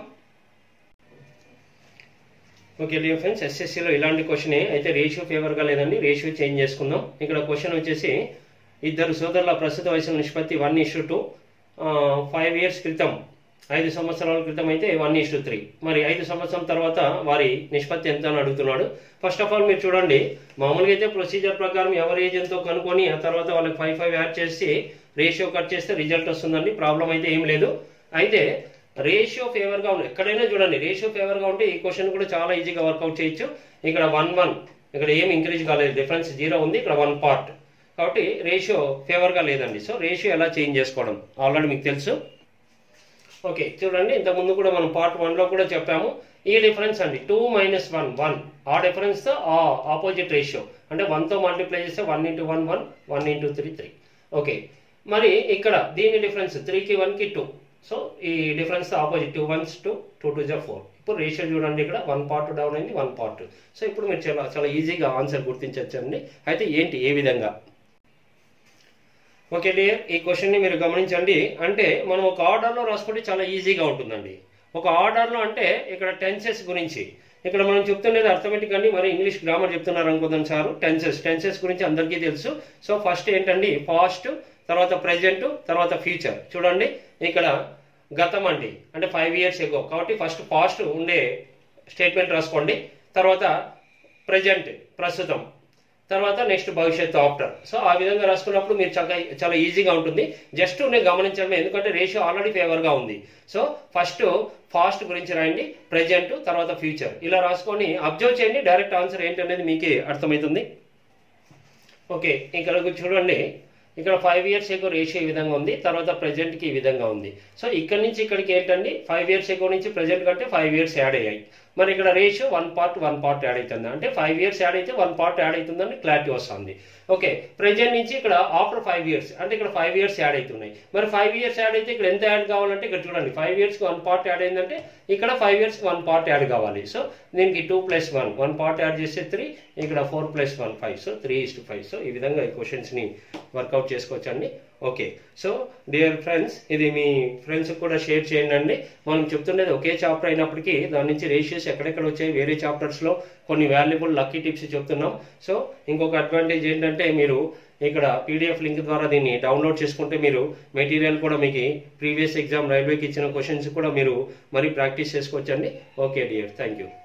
Speaker 1: ఓకే డియర్ ఫ్రెండ్స్ ఎస్ఎస్సిలో ఇలాంటి క్వశ్చనే అయితే రేషియో ఫేవర్గా లేదండి రేషియో చేంజ్ చేసుకుందాం ఇక్కడ క్వశ్చన్ వచ్చేసి ఇద్దరు సోదరుల ప్రస్తుత వయసు నిష్పత్తి one is to two five years క్రితం ఐదు సంవత్సరాల క్రితం అయితే వన్ ఇష్యూ త్రీ మరి ఐదు సంవత్సరం తర్వాత వారి నిష్పత్తి ఎంత అని అడుగుతున్నాడు ఫస్ట్ ఆఫ్ ఆల్ మీరు చూడండి మామూలుగా అయితే ప్రొసీజర్ ప్రకారం ఎవరి ఏజ్ ఎంతో కనుక్కొని ఆ తర్వాత వాళ్ళకి ఫైవ్ ఫైవ్ యాడ్ చేసి రేషియో కట్ చేస్తే రిజల్ట్ వస్తుందండి ప్రాబ్లం అయితే ఏం లేదు అయితే రేషియో ఫేవర్గా ఉంది ఎక్కడైనా చూడండి రేషియో ఫేవర్గా ఉంటే ఈ క్వశ్చన్ కూడా చాలా ఈజీగా వర్కౌట్ చేయొచ్చు ఇక్కడ వన్ వన్ ఇక్కడ ఏం ఇంక్రీజ్ కాలేదు డిఫరెన్స్ జీరో ఉంది ఇక్కడ వన్ పార్ట్ కాబట్టి రేషియో ఫేవర్గా లేదండి సో రేషియో ఎలా చేంజ్ చేసుకోవడం ఆల్రెడీ మీకు తెలుసు ఓకే చూడండి ఇంతకుముందు కూడా మనం పార్ట్ వన్లో కూడా చెప్పాము ఈ డిఫరెన్స్ అండి టూ మైనస్ వన్ వన్ ఆ డిఫరెన్స్తో ఆ ఆపోజిట్ రేషియో అంటే వన్తో మల్టిప్లై చేస్తే one into one one one into three three okay మరి ఇక్కడ దీని డిఫరెన్స్ త్రీకి వన్కి టూ సో ఈ difference opposite two ones to two two జా ఫోర్ ఇప్పుడు రేషియో చూడండి ఇక్కడ వన్ పార్ట్ డౌన్ అయింది వన్ పార్ట్ సో ఇప్పుడు మీరు చాలా చాలా ఈజీగా ఆన్సర్ గుర్తించవచ్చండి అయితే ఏంటి ఏ విధంగా ఓకే డియర్ ఈ క్వశ్చన్ని మీరు గమనించండి అంటే మనం ఒక ఆర్డర్లో రాసుకుంటే చాలా ఈజీగా ఉంటుందండి ఒక ఆర్డర్లో అంటే ఇక్కడ టెన్సెస్ గురించి ఇక్కడ మనం చెప్తున్నది అర్థమెటిక్ అండి మరి ఇంగ్లీష్ గ్రామర్ చెప్తున్నారు అనుకుందాం సార్ టెన్సెస్ టెన్సెస్ గురించి అందరికీ తెలుసు సో ఫస్ట్ ఏంటండి పాస్ట్ తర్వాత ప్రజెంట్ తర్వాత ఫ్యూచర్ చూడండి ఇక్కడ గతం అండి అంటే ఫైవ్ ఇయర్స్ ఎగో కాబట్టి ఫస్ట్ పాస్ట్ ఉండే స్టేట్మెంట్ రాసుకోండి తర్వాత ప్రజెంట్ ప్రస్తుతం తర్వాత నెక్స్ట్ భవిష్యత్తు ఆఫ్టర్ సో ఆ విధంగా రాసుకున్నప్పుడు మీరు చాలా చాలా ఈజీగా ఉంటుంది జస్ట్ నేను గమనించడమే ఎందుకంటే రేషియో ఆల్రెడీ ఫేవర్గా ఉంది సో ఫస్ట్ ఫాస్ట్ గురించి రాయండి ప్రజెంట్ తర్వాత ఫ్యూచర్ ఇలా రాసుకొని అబ్జర్వ్ చేయండి డైరెక్ట్ ఆన్సర్ ఏంటనేది మీకే అర్థమవుతుంది ఓకే ఇక్కడ చూడండి ఇక్కడ ఫైవ్ ఇయర్స్ ఎగో రేషియో ఈ విధంగా ఉంది తర్వాత ప్రజెంట్కి ఈ విధంగా ఉంది సో ఇక్కడ నుంచి ఇక్కడికి ఏంటండి ఫైవ్ ఇయర్స్ ఎగో నుంచి ప్రజెంట్ కంటే ఫైవ్ ఇయర్స్ యాడ్ అయ్యాయి మరి ఇక్కడ ratio one part one part add అవుతుంది అంటే ఫైవ్ ఇయర్స్ యాడ్ అయితే వన్ పార్ట్ యాడ్ అవుతుందని క్లారిటీ వస్తుంది ఓకే ప్రజెంట్ నుంచి ఇక్కడ ఆఫ్టర్ ఫైవ్ ఇయర్స్ అంటే ఇక్కడ ఫైవ్ ఇయర్స్ యాడ్ అవుతున్నాయి మరి ఫైవ్ ఇయర్స్ యాడ్ అయితే ఇక్కడ ఎంత యాడ్ కావాలంటే ఇక్కడ చూడండి ఫైవ్ ఇయర్స్కి వన్ పార్ట్ యాడ్ అయిందంటే ఇక్కడ ఫైవ్ ఇయర్స్కి వన్ పార్ట్ యాడ్ కావాలి సో దీనికి two plus one one part add చేస్తే త్రీ ఇక్కడ four plus one five so three is to five so ఈ విధంగా ఈ క్వశ్చన్స్ని వర్కౌట్ చేసుకోవచ్చండి ఓకే సో డియర్ ఫ్రెండ్స్ ఇది మీ ఫ్రెండ్స్ కూడా షేర్ చేయండి అండి మనం చెప్తుండేది ఒకే చాప్టర్ అయినప్పటికీ దాని నుంచి రేషియోస్ ఎక్కడెక్కడ వచ్చాయి వేరే చాప్టర్స్లో కొన్ని వాల్యుబుల్ లక్కీ టిప్స్ చెప్తున్నాం సో ఇంకొక అడ్వాంటేజ్ ఏంటంటే మీరు ఇక్కడ పీడిఎఫ్ లింక్ ద్వారా దీన్ని డౌన్లోడ్ చేసుకుంటే మీరు మెటీరియల్ కూడా మీకు ప్రీవియస్ ఎగ్జామ్ రైల్వేకి ఇచ్చిన క్వశ్చన్స్ కూడా మీరు మరీ ప్రాక్టీస్ చేసుకోవచ్చండి ఓకే డియర్ థ్యాంక్ యూ